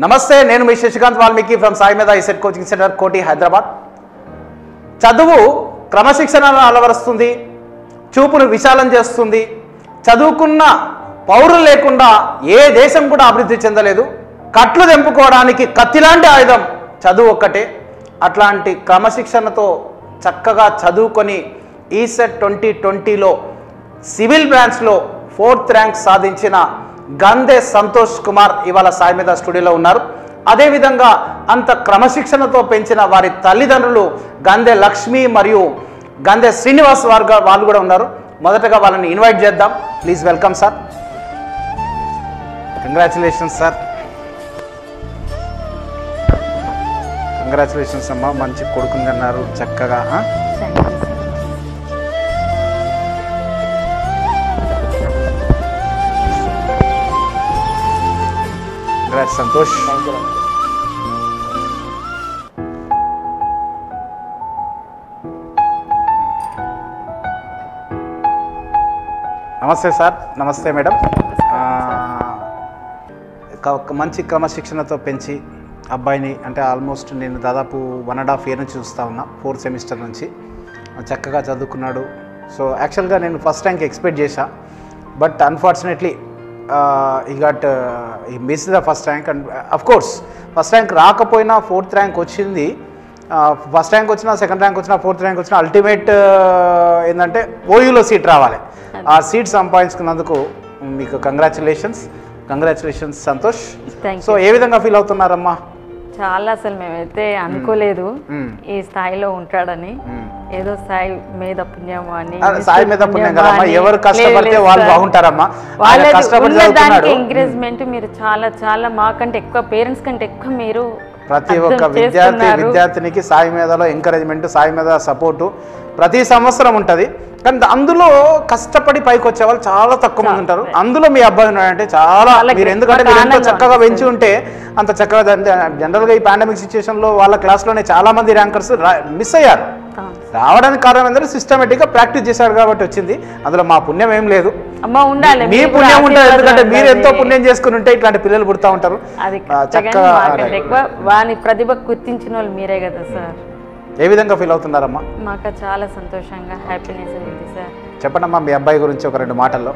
నమస్తే నేను మీ Shashikanth Valmiki from Sai Medha ICET coaching centre కోటి హైదరాబాద్ చదువు క్రమశిక్షణను అలవరుస్తుంది చూపును విశాలం చేస్తుంది చదువుకున్న పౌరులు లేకుండా ఏ దేశం కూడా అభివృద్ధి చెందలేదు కట్లు తెంపుకోవడానికి కత్తిలాంటి ఆయుధం చదువు ఒక్కటే అట్లాంటి క్రమశిక్షణతో చక్కగా చదువుకొని ఈసెట్ ట్వంటీ ట్వంటీలో సివిల్ బ్రాంచ్లో ఫోర్త్ ర్యాంక్ సాధించిన గంధే సంతోష్ కుమార్ ఇవాళ సాయి మీద స్టూడియోలో ఉన్నారు అదేవిధంగా అంత క్రమశిక్షణతో పెంచిన వారి తల్లిదండ్రులు గంధే లక్ష్మి మరియు గంధే శ్రీనివాస్ వారు గా- వాళ్ళు కూడా ఉన్నారు మొదటగా వాళ్ళని ఇన్వైట్ చేద్దాం please welcome sir congratulations sir congratulations అమ్మా మంచి కొడుకుని అన్నారు చక్కగా ఆ? కంగ్రాట్స్ సంతోష్ నమస్తే సార్ నమస్తే మేడం ఆ, ఒక- ఒక మంచి క్రమశిక్షణతో పెంచి అబ్బాయిని అంటే ఆల్మోస్ట్ నేను దాదాపు వన్ అండ్ హాఫ్ ఇయర్ నుంచి చూస్తూ ఉన్నా ఫోర్త్ సెమిస్టర్ నుంచి చక్కగా చదువుకున్నాడు సో యాక్చువల్గా నేను ఫస్ట్ ర్యాంక్ ఎక్స్పెక్ట్ చేశా బట్ అన్ఫార్చునేట్లీ ఈ గట్ ఈ miss the first rank and of course first rank రాకపోయినా ఫోర్త్ ర్యాంక్ వచ్చింది ఫస్ట్ ర్యాంక్ వచ్చినా సెకండ్ ర్యాంక్ వచ్చినా ఫోర్త్ ర్యాంక్ వచ్చినా అల్టిమేట్ ఏంటంటే ఓయూలో సీట్ రావాలి ఆ సీట్ సంపాదించుకున్నందుకు మీకు congratulations congratulations Santosh Thank so ఏ విధంగా ఫీల్ అవుతున్నారమ్మా చాలా అసలు మేమైతే అనుకోలేదు మ్మ్. ఈ స్థాయిలో ఉంటాడని మ్మ్. ఏదో సాయి మీద పుణ్యం అని ఆ, సాయి మీద పుణ్యం కదమ్మా ఎవరు కష్టపడితే వాళ్ళు బాగుంటారమ్మా ఆయన వాళ్ళ కష్టపడి దానికి చదువుతున్నాడు ఎంకరేజ్మెంట్ మీరు చాలా చాలా మాకంటే ఎక్కువ పేరెంట్స్ కంటే ఎక్కువ మీరు ప్రతి అర్థం ఒక్క విద్యార్థి చేసుకున్నారు. విద్యార్థినికి సాయి మీదలో ఎంకరేజ్మెంట్ సాయి మీద సపోర్టు ప్రతి సంవత్సరం ఉంటుంది కానీ దా- అందులో కష్టపడి పైకి వచ్చే వాళ్ళు చాలా తక్కువ మంది ఉంటారు అందులో మీ అబ్బాయి ఉన్నాడంటే చాలా చాలా మీరు great. ఎందుకంటే మాకు మీరు ఎంతో ఆనందం చక్కగా పెంచి ఉంటే అంత చక్కగా జనరల్గా ఈ పాండమిక్ సిచ్యువేషన్లో వాళ్ళ క్లాస్లోనే చాలా మంది ర్యాంకర్స్ మిస్ అయ్యారు అవును. రావడానికి కారణం ఏంటంటే సిస్టమేటిక్గా ప్రాక్టీస్ చేశాడు కాబట్టి వచ్చింది అందులో మా పుణ్యం ఏం లేదు అమ్మ ఉండాలి మీ మీరు కూడా పుణ్యం ఉంటుంది ఆశీర్వాదం ఎందుకంటే మీరు ఎంతో ఉండాలి. పుణ్యం చేసుకుని ఉంటే ఇట్లాంటి పిల్లలు పుడతా ఉంటారు అది ఆ, కరెక్టే కానీ చక్కగా మాకంటే ఎక్కువ వాని ప్రతిభ గుర్తించిన వాళ్ళు మీరే కదా సార్ ఏ విధంగా ఫీల్ అవుతున్నారమ్మా మాకు చాలా సంతోషంగా హ్యాపీనెస్ ఉంది సార్ చెప్పండమ్మా మీ అబ్బాయి గురించి ఒక రెండు మాటల్లో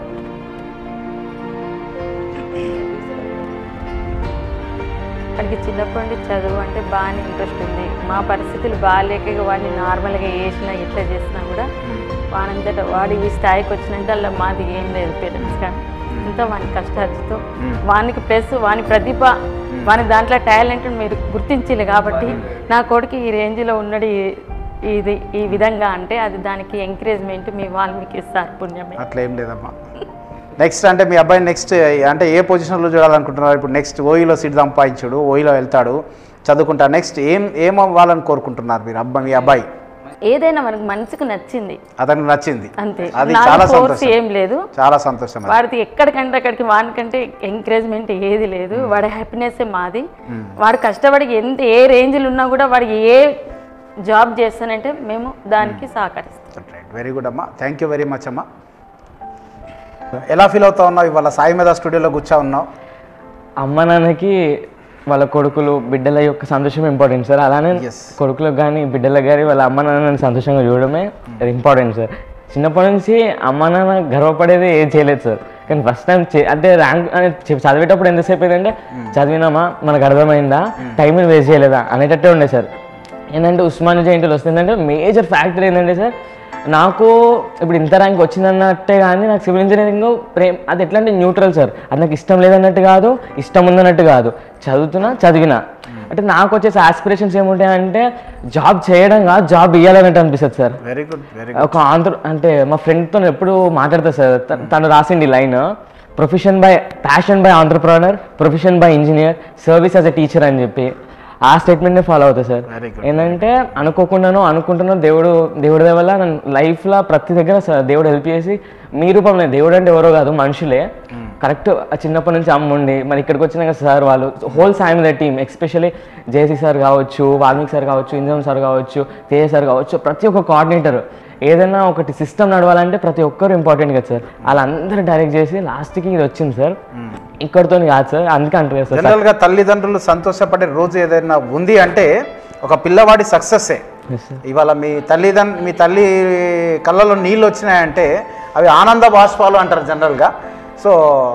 వాడికి చిన్నప్పటి నుండి చదువు అంటే బాగానే ఇంట్రెస్ట్ ఉంది మా పరిస్థితులు బాగాలేక వాడిని నార్మల్గా వేసినా ఎట్లా చేసినా కూడా వాడంతట వాడు ఈ స్థాయికి వచ్చినంటే అలా మాది ఏం లేదు పేరెంట్స్ కానీ అంతా వాని కష్టార్జితో వానికి ప్లస్ వాని ప్రతిభ వాని దాంట్లో టాలెంట్ మీరు గుర్తించాలి కాబట్టి నా కొడుకు ఈ రేంజ్లో ఉన్నాడు ఈ- ఇది ఈ విధంగా అంటే అది దానికి ఎంకరేజ్మెంట్ మీ వాల్మీకి ఇస్తారు పుణ్యమే అట్లా ఏం లేదమ్మా నెక్స్ట్ అంటే మీ అబ్బాయి నెక్స్ట్ అంటే ఏ పొజిషన్లో చూడాలనుకుంటున్నారు ఇప్పుడు నెక్స్ట్ ఓయిలో సీట్ సంపాదించుడు ఓయిలో వెళ్తాడు చదువుకుంటా నెక్స్ట్ ఏం ఏం అవ్వాలని కోరుకుంటున్నారు మీరు అబ్బాయి మీ అబ్బాయి ఏదైనా మనకు మనసుకు నచ్చింది అతనికి నచ్చింది అంతే అది నాది చాలా ఫోర్స్ సంతోషం ఏం లేదు చాలా సంతోషం అది. వాడికి ఎక్కడికంటే అక్కడికి వానికంటే ఎంకరేజ్మెంట్ ఏది లేదు వాడి హ్యాపీనెస్ మాది వాడు కష్టపడి ఎంత ఏ రేంజ్లో ఉన్నా కూడా వాడికి ఏ జాబ్ చేస్తానంటే మేము దానికి సహకరిస్తాం రైట్ వెరీ గుడ్ అమ్మా థ్యాంక్ యూ వెరీ మచ్ అమ్మా ఎలా ఫీల్ అవుతా ఉన్నావు ఇవాళ సాయి మీద స్టూడియోలో కూర్చో ఉన్నావు అమ్మ నాన్నకి వాళ్ళ కొడుకులు బిడ్డల యొక్క సంతోషం ఇంపార్టెంట్ సార్ అలానే Yes. కొడుకులకు కానీ బిడ్డలకు కానీ వాళ్ళ అమ్మ నాన్నని సంతోషంగా చూడడమే ఇంపార్టెంట్ సార్ చిన్నప్పటి నుంచి అమ్మ నాన్న గర్వపడేది ఏం చేయలేదు సార్ కానీ ఫస్ట్ టైం అంటే ర్యాంక్ చదివేటప్పుడు ఎంతసేపు అయిందంటే చదివినామా మనకు అర్థమైందా టైంని వేస్ట్ చేయలేదా అనేటట్టే ఉండే సార్ ఏంటంటే ఉస్మానియా జయంతిలో వస్తుందంటే మేజర్ ఫ్యాక్టర్ ఏంటంటే సార్ నాకు ఇప్పుడు ఇంత ర్యాంక్ వచ్చిందన్నట్టే కానీ నాకు సివిల్ ఇంజనీరింగ్ ప్రేమ్ అది ఎట్లా అంటే న్యూట్రల్ సార్ అది నాకు ఇష్టం లేదన్నట్టు కాదు ఇష్టం ఉందన్నట్టు కాదు చదువుతున్నా చదివినా అంటే నాకు వచ్చేసి ఆస్పిరేషన్స్ ఏముంటాయంటే జాబ్ చేయడం కాదు జాబ్ ఇవ్వాలన్నట్టు అనిపిస్తుంది సార్ వెరీ గుడ్ వెరీ ఒక ఆంధ్ర అంటే మా ఫ్రెండ్తో ఎప్పుడు మాట్లాడతా సార్ త- తను రాసింది line profession by passion by entrepreneur profession by engineer service as a teacher అని చెప్పి ఆ స్టేట్మెంట్నే ఫాలో అవుతా సార్ Very good. ఏంటంటే అనుకోకుండానో అనుకుంటున్నా దేవుడు దేవుడి దయ వల్ల నన్ను లైఫ్లో ప్రతి దగ్గర స- దేవుడు హెల్ప్ చేసి మీ రూపంలో దేవుడు అంటే ఎవరో కాదు మనుషులే కరెక్ట్ చిన్నప్పటి నుంచి అమ్మ ఉండి మరి ఇక్కడికి వచ్చినాక సార్ వాళ్ళు హోల్ సాయం the team especially JC sir కావచ్చు వాల్మీకి సార్ కావచ్చు ఇంజన్ సార్ కావచ్చు తేజ సార్ కావచ్చు ప్రతి ఒక్క కోఆర్డినేటర్ ఏదైనా ఒకటి సిస్టమ్ నడవాలంటే ప్రతి ఒక్కరు ఇంపార్టెంట్ కదా సార్ వాళ్ళందరూ డైరెక్ట్ చేసి లాస్ట్కి ఇది వచ్చింది సార్ ఇక్కడితో కాదు సార్ అందుకే అంటారు సార్ జనరల్ గా తల్లిదండ్రులు సంతోషపడే రోజు ఏదైనా ఉంది అంటే ఒక పిల్లవాడి సక్సెస్సే Yes, sir. ఇవాళ మీ తల్లిదండ్రు మీ తల్లి కళ్ళలో నీళ్ళు వచ్చినాయంటే అవి ఆనంద బాష్పాలు అంటారు జనరల్గా so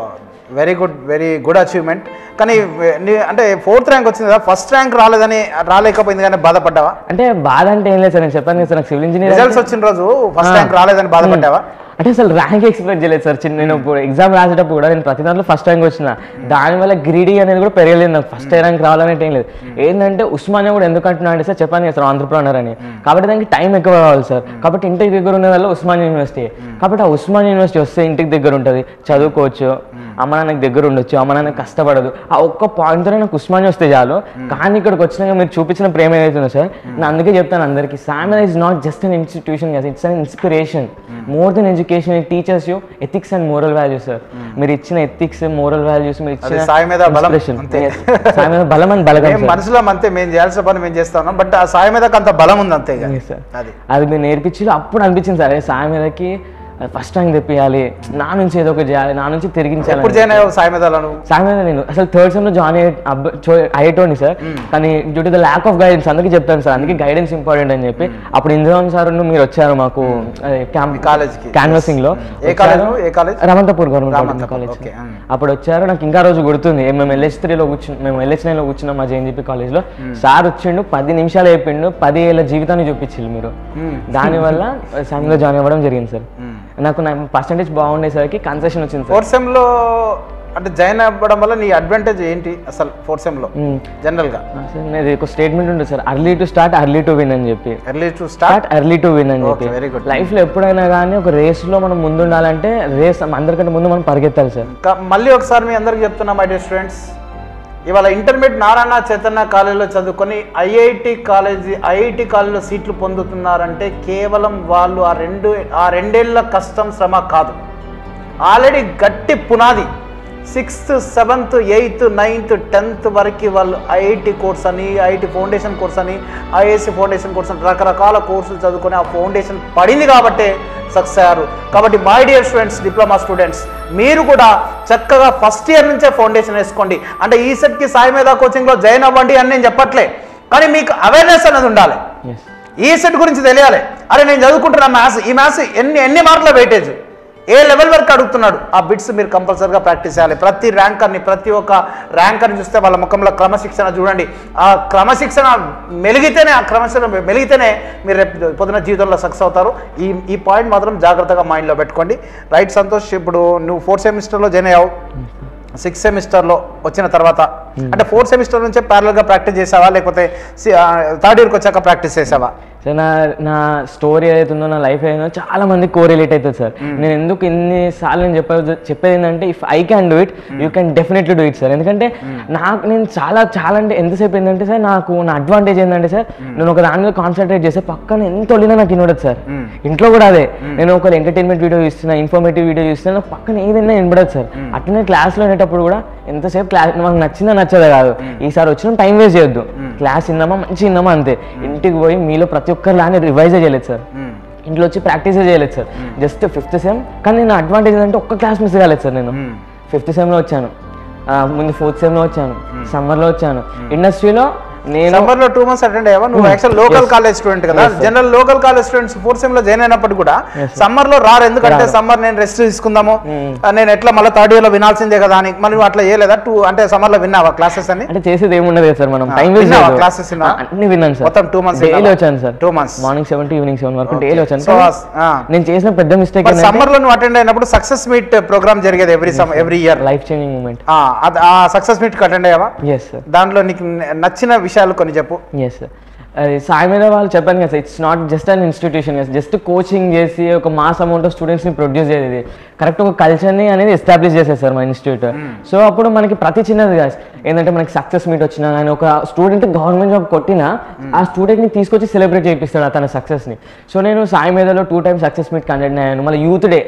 very good very good achievement కానీ వే- నీ- అంటే ఫోర్త్ ర్యాంక్ వచ్చింది కదా ఫస్ట్ ర్యాంక్ రాలేదని రాలేకపోయింది కానీ బాధపడ్డావా అంటే బాధ అంటే ఏం లేదు సార్ నేను చెప్పాను కదా సార్ నాకు సివిల్ ఇంజనీర్ రిజల్ట్స్ వచ్చిన రోజు ఫస్ట్ ర్యాంక్ రాలేదని బాధపడ్డావా అంటే అసలు ర్యాంక్ ఎక్స్పెక్ట్ చేయలేదు సార్ చిన్న నేను ఇప్పుడు ఎగ్జామ్ రాసేటప్పుడు కూడా నేను ప్రతి దాంట్లో ఫస్ట్ ర్యాంక్ వచ్చిన దానివల్ల గ్రీడీ అనేది కూడా పెరగలేదు నాకు ఫస్ట్ ర్యాంక్ రావాలనేది ఏం లేదు ఏంటంటే ఉస్మానియా కూడా ఎందుకు అంటున్నా అంటే సార్ చెప్పాను కదా సార్ ఆంధ్రప్రనర్ అని కాబట్టి దానికి టైం ఎక్కువ కావాలి సార్ కాబట్టి ఇంటికి దగ్గర ఉన్న వల్ల ఉస్మానియా యూనివర్సిటీ కాబట్టి ఆ ఉస్మానియా యూనివర్సిటీ వస్తే ఇంటికి దగ్గర ఉంటుంది చదువుకోవచ్చు అమ్మ నాన్నకి దగ్గర ఉండొచ్చు అమ్మ నాన్న కష్టపడదు ఆ ఒక్క పాయింట్తో నాకు ఉస్మానియా వస్తే చాలు కానీ ఇక్కడికి వచ్చినాక మీరు చూపించిన ప్రేమ ఏదైతుందో సార్ నేను అందుకే చెప్తాను అందరికీ సామెద is not just an institution కదా it's an inspiration more than education it teachers you ethics and moral values sir మీరు ఇచ్చిన ఎథిక్స్ మోరల్ వాల్యూస్ మీరు అది ఇచ్చిన సాయి మీద బలం inspiration. అంతే Yes. సాయి మీద బలం అని బలగం మేము సార్. మనసులో అంతే మేము చేయాల్సిన పని మేము చేస్తా ఉన్నాం బట్ ఆ సాయి మీదకి అంత బలం ఉంది అంతే ఇక. Yes, sir. అది అది మీరు నేర్పించి అప్పుడు అనిపించింది సార్ అరే సాయి మీదకి ఫస్ట్ ర్యాంక్ తెప్పియాలి నా నుంచి ఏదో ఒకటి చేయాలి నా నుంచి తిరిగించాలి ఎప్పుడు జాయిన్ అయ్యావు సాయి మీద నువ్వు సాయి మీద నేను అసలు థర్డ్ సెమ్ లో జాయిన్ అయ్యేటోని సార్ కానీ due to the lack of guidance అందుకే చెప్తాను సార్ అందుకే గైడెన్స్ ఇంపార్టెంట్ అని చెప్పి అప్పుడు ఇంద్రవన్ సార్ మీరు వచ్చారు మాకు college కి. క్యాన్వసింగ్ లో ఏ కాలేజ్ నువ్వు? ఏ college Ramanthapur government Ramanthapur, college okay, మ్. అప్పుడు వచ్చారు నాకు ఇంకా రోజు గుర్తుంది మేము ఎల్హెచ్ త్రీలో కూర్చుని మేము ఎల్హెచ్ నైన్లో కూర్చున్నాం మా జేఎన్జీపీ కాలేజ్లో సార్ వచ్చిండు పది నిమిషాలు అయిపోయిండు పది ఏళ్ళ జీవితాన్ని చూపించింది మీరు దానివల్ల సాంగ్లో జాయిన్ అవ్వడం జరిగింది సార్ నాకు నా పర్సంటేజ్ బాగుండేసరికి కన్సెషన్ వచ్చింది సార్ ఫోర్త్ సెమ్ లో అంటే జాయిన్ అవ్వడం వల్ల నీ అడ్వాంటేజ్ ఏంటి అసలు ఫోర్త్ సెమ్ లో మ్. జనరల్ గా సార్ నాది ఒక స్టేట్మెంట్ ఉంటుంది sir early to start early to win అని చెప్పి early to start start early to win అని చెప్పి Okay, very good. లైఫ్ లో ఎప్పుడైనా కానీ ఒక రేస్ లో మనం ముందు ఉండాలంటే రేస్ అందరికంటే ముందు మనం పరిగెత్తాలి సార్ ఇంకా మళ్ళీ ఒకసారి మీ అందరికి చెప్తున్నా మై డియర్ స్టూడెంట్స్ ఇవాళ ఇంటర్మీడియట్ నారాయణ చైతన్య కాలేజీలో చదువుకొని ఐఐటి కాలేజీ ఐఐటి కాలేజీలో సీట్లు పొందుతున్నారంటే కేవలం వాళ్ళు ఆ రెండు ఆ రెండేళ్ల కష్టం శ్రమ కాదు ఆల్రెడీ గట్టి పునాది sixth seventh eighth ninth tenth వరకు వాళ్ళు ఐఐటి కోర్స్ అని ఐఐటి ఫౌండేషన్ కోర్స్ అని ఐఏఎస్సి ఫౌండేషన్ కోర్స్ అని రకరకాల కోర్సులు చదువుకొని ఆ ఫౌండేషన్ పడింది కాబట్టే సక్సెస్ అయ్యారు కాబట్టి my dear students diploma students మీరు కూడా చక్కగా ఫస్ట్ ఇయర్ నుంచే ఫౌండేషన్ వేసుకోండి అంటే ఈ సెట్కి సాయి మీద కోచింగ్లో జాయిన్ అవ్వండి అని నేను చెప్పట్లే కానీ మీకు అవేర్నెస్ అనేది ఉండాలి ఎస్ ఈ సెట్ గురించి తెలియాలి అరే నేను చదువుకుంటున్నా మ్యాథ్స్ ఈ మ్యాథ్స్ ఎన్ని ఎన్ని మార్కుల వెయిటేజ్ ఏ లెవెల్ వరకు అడుగుతున్నాడు ఆ బిట్స్ మీరు కంపల్సరీగా ప్రాక్టీస్ చేయాలి ప్రతి ర్యాంకర్ని ప్రతి ఒక్క ర్యాంకర్ని చూస్తే వాళ్ళ ముఖంలో క్రమశిక్షణ చూడండి ఆ క్రమశిక్షణ మెలిగితేనే ఆ క్రమశిక్షణ మెలిగితేనే మీరు రేపు పొద్దున జీవితంలో సక్సెస్ అవుతారు ఈ ఈ పాయింట్ మాత్రం జాగ్రత్తగా మైండ్లో పెట్టుకోండి రైట్ సంతోష్ ఇప్పుడు నువ్వు ఫోర్త్ సెమిస్టర్లో జాయిన్ అయ్యావు సిక్స్త్ సెమిస్టర్లో వచ్చిన తర్వాత అంటే ఫోర్త్ సెమిస్టర్ నుంచే ప్యారల్గా ప్రాక్టీస్ చేసావా లేకపోతే థర్డ్ ఇయర్కి వచ్చాక ప్రాక్టీస్ చేసావా సార్ నా నా స్టోరీ ఏదైతే ఉందో నా లైఫ్ ఏదైతే ఉందో చాలా మంది కోరిలేట్ అవుతుంది సార్ నేను ఎందుకు ఇన్ని సార్లు నేను చెప్పే చెప్పేది ఏంటంటే if I can do it you can definitely do it sir ఎందుకంటే నాకు నేను చాలా చాలా అంటే ఎంతసేపు ఏంటంటే సార్ నాకు నా అడ్వాంటేజ్ ఏంటంటే సార్ నేను ఒక దాని మీద కాన్సన్ట్రేట్ చేస్తే పక్కన ఎంత వదిలినా నాకు వినడదు సార్ ఇంట్లో కూడా అదే నేను ఒక ఎంటర్టైన్మెంట్ వీడియో చూస్తున్నా ఇన్ఫర్మేటివ్ వీడియో చూస్తున్నా నాకు పక్కన ఏదైనా వినబడదు సార్ అట్లనే క్లాస్లో వినేటప్పుడు కూడా ఎంతసేపు క్లాస్ మనకు నచ్చిందా నచ్చదా కాదు ఈసారి వచ్చిన టైం వేస్ట్ చేయొద్దు క్లాస్ విన్నామా మంచి విన్నామా అంతే ఇంటికి పోయి మీలో ప్రతి ఒక్కరు లానే రివైజ్ చేయలేదు సార్ ఇంట్లో వచ్చి ప్రాక్టీస్ చేయలేదు సార్ జస్ట్ ఫిఫ్త్ సెమ్ కానీ నేను అడ్వాంటేజ్ ఏంటంటే ఒక్క క్లాస్ మిస్ కాలేదు సార్ నేను ఫిఫ్త్ సెమ్లో వచ్చాను ఆ, ముందు ఫోర్త్ సెమ్లో వచ్చాను సమ్మర్లో వచ్చాను ఇండస్ట్రీలో నేను సమ్మర్ లో టూ మంత్స్ అటెండ్ అయ్యావా నువ్వు యాక్చువల్ లోకల్ కాలేజ్ స్టూడెంట్ కదా general local college students fourth sem లో జాయిన్ అయినప్పుడు కూడా సమ్మర్ లో రారు ఎందుకంటే సమ్మర్ నేను రెస్ట్ తీసుకుందాము ఆ, నేను ఎట్లా మళ్ళీ థర్డ్ ఇయర్ లో వినాల్సిందే కదా అని మరి నువ్వు అట్లా చేయలేదా టూ అంటే సమ్మర్ లో విన్నావా క్లాసెస్ అని అంటే చేసేది ఏముండదు కదా సార్ మనం టైం వేస్ట్ విన్నావా? చేయదు. Classes విన్నావా? ఆ, అన్ని విన్నాను సార్ మొత్తం two months డైలీ విన్నావా? వచ్చాను sir Two months. Morning seven to evening seven వరకు డైలీ వచ్చాను So, కానీ ఆ. నేను చేసిన పెద్ద మిస్టేక్ మరి సమ్మర్ లో నువ్వు అటెండ్ అయినప్పుడు సక్సెస్ మీట్ ప్రోగ్రామ్ జరిగేది every some every year life changing moment ఆ సక్సెస్ మీట్ కి అటెండ్ అయ్యావా ఎస్ సార్ దాంట్లో నీకు నచ్చిన విషయాలు కొన్ని చెప్పు ఎస్ సార్ అది సాయి మీద వాళ్ళు చెప్పాను కదా sir it's not just an institution just coaching చేసి ఒక మాస్ అమౌంట్ ఆఫ్ స్టూడెంట్స్ని ప్రొడ్యూస్ చేసేది కరెక్ట్ ఒక కల్చర్ని అనేది ఎస్టాబ్లిష్ చేసేది సార్ మా ఇన్స్టిట్యూట్ సో అప్పుడు మనకి ప్రతి చిన్నది కాదు ఏంటంటే మనకి సక్సెస్ మీట్ వచ్చినా ఆయన ఒక స్టూడెంట్ గవర్నమెంట్ జాబ్ కొట్టినా ఆ స్టూడెంట్ని తీసుకొచ్చి సెలబ్రేట్ చేయిస్తాడు తన సక్సెస్ని సో నేను సాయి మీదలో two times success meet conduct అయ్యాను మళ్ళీ యూత్ డే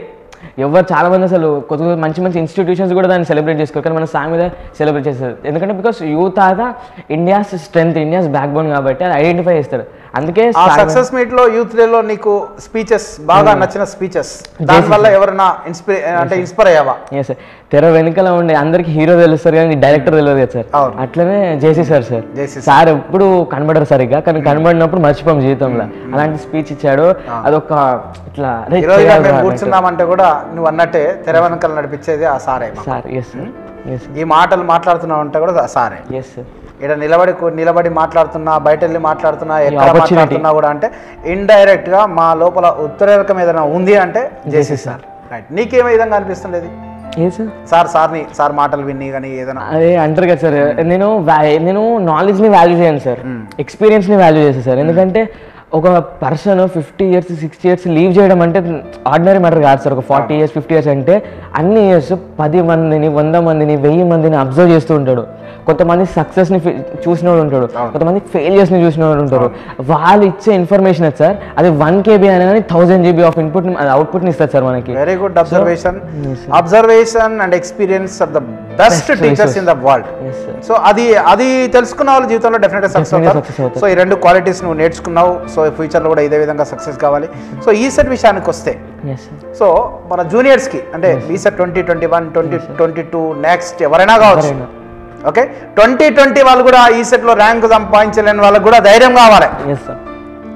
ఎవరు చాలా మంది అసలు కొత్త కొత్త మంచి మంచి ఇన్స్టిట్యూషన్స్ కూడా దాన్ని సెలబ్రేట్ చేసుకోరు కానీ మన సాయి మీద సెలబ్రేట్ చేస్తారు ఎందుకంటే బికాస్ యూత్ ఆగా India's strength India's backbone కాబట్టి అది ఐడెంటిఫై చేస్తారు అందుకే ఆ సాయి- సక్సెస్ మీట్ లో యూత్ డే లో నీకు స్పీచెస్ బాగా నచ్చిన స్పీచెస్ దాని వల్ల ఎవరైనా ఇన్స్పైర్ అంటే ఇన్స్పైర్ అయ్యావా ఎస్ సార్ తెర వెనకాల ఉండే అందరికి హీరో తెలుస్తారు కానీ డైరెక్టర్ తెలియదు కదా సార్ అవును. అట్లనే JC sir sir JC sir ఎప్పుడు కనబడరు సరిగ్గా కానీ కనబడినప్పుడు మర్చిపోం జీవితంలో అలాంటి స్పీచ్ ఇచ్చాడు అదొక ఇట్లా "రే, ఈ రోజు చేయాలిరా" మేము అన్నట్టు. కూర్చున్నామంటే కూడా నువ్వు అన్నట్టే తెర వెనకాల నడిపించేది ఆ సారే మాకు. సార్ ఎస్ సార్ ఎస్ ఈ మాటలు మాట్లాడుతున్నావు అంటే కూడా ఆ సారే ఎస్ సార్ ఇక్కడ నిలబడి కూ- నిలబడి మాట్లాడుతున్నా బయట వెళ్ళి మాట్లాడుతున్నా ఎక్కడ opportunity. మాట్లాడుతున్నా కూడా అంటే ఇండైరెక్ట్ గా మా లోపల ఉత్తరేరకం ఏదైనా ఉంది అంటే జేసీ సార్ రైట్ నీకేమే విధంగా అనిపిస్తుండేది ఏ సార్ సార్ సార్ని సార్ మాటలు విని కానీ ఏదైనా అదే అంటారు కదా సార్ నేను va- నేను నాలెడ్జ్ ని వాల్యూ చేయను సార్ ఎక్స్పీరియన్స్ ని వాల్యూ చేస్తాను సార్ ఎందుకంటే ఒక person fifty years sixty years leave చేయడం అంటే ఆర్డినరీ మ్యాటర్ కాదు సార్ ఒక ఫార్టీ ఇయర్స్ ఫిఫ్టీ ఇయర్స్ అంటే అన్ని ఇయర్స్ పది మందిని వంద మందిని వెయ్యి మందిని అబ్జర్వ్ చేస్తూ ఉంటాడు కొంతమంది సక్సెస్ ని ఫి- చూసిన వాడు ఉంటాడు కొంతమంది ఫెయిలియర్స్ ని చూసిన వాడు ఉంటారు వాళ్ళు ఇచ్చే ఇన్ఫర్మేషన్ అది సార్ అది వన్ కేబీ అయినా కానీ thousand GB of input output ని ఇస్తారు సార్ మనకి very good observation observation and experience of the best teachers in the world yes sir so అది అది తెలుసుకున్న వాళ్ళు జీవితంలో డెఫినెట్గా సక్సెస్ Definitely అవుతారు success అవుతారు. సో ఈ రెండు క్వాలిటీస్ నువ్వు నేర్చుకున్నావు సో ఫ్యూచర్లో కూడా ఇదే విధంగా సక్సెస్ కావాలి సో ఈ సెట్ విషయానికి వస్తే ఎస్ సార్ సో మన జూనియర్స్కి అంటే ఈ set twenty twenty one twenty twenty two next ఎవరైనా కావచ్చు ఎవరైనా. ఓకే ట్వంటీ ట్వంటీ వాళ్ళు కూడా ఈ సెట్లో ర్యాంక్ సంపాదించలేని వాళ్ళకి కూడా ధైర్యం కావాలి ఎస్ సార్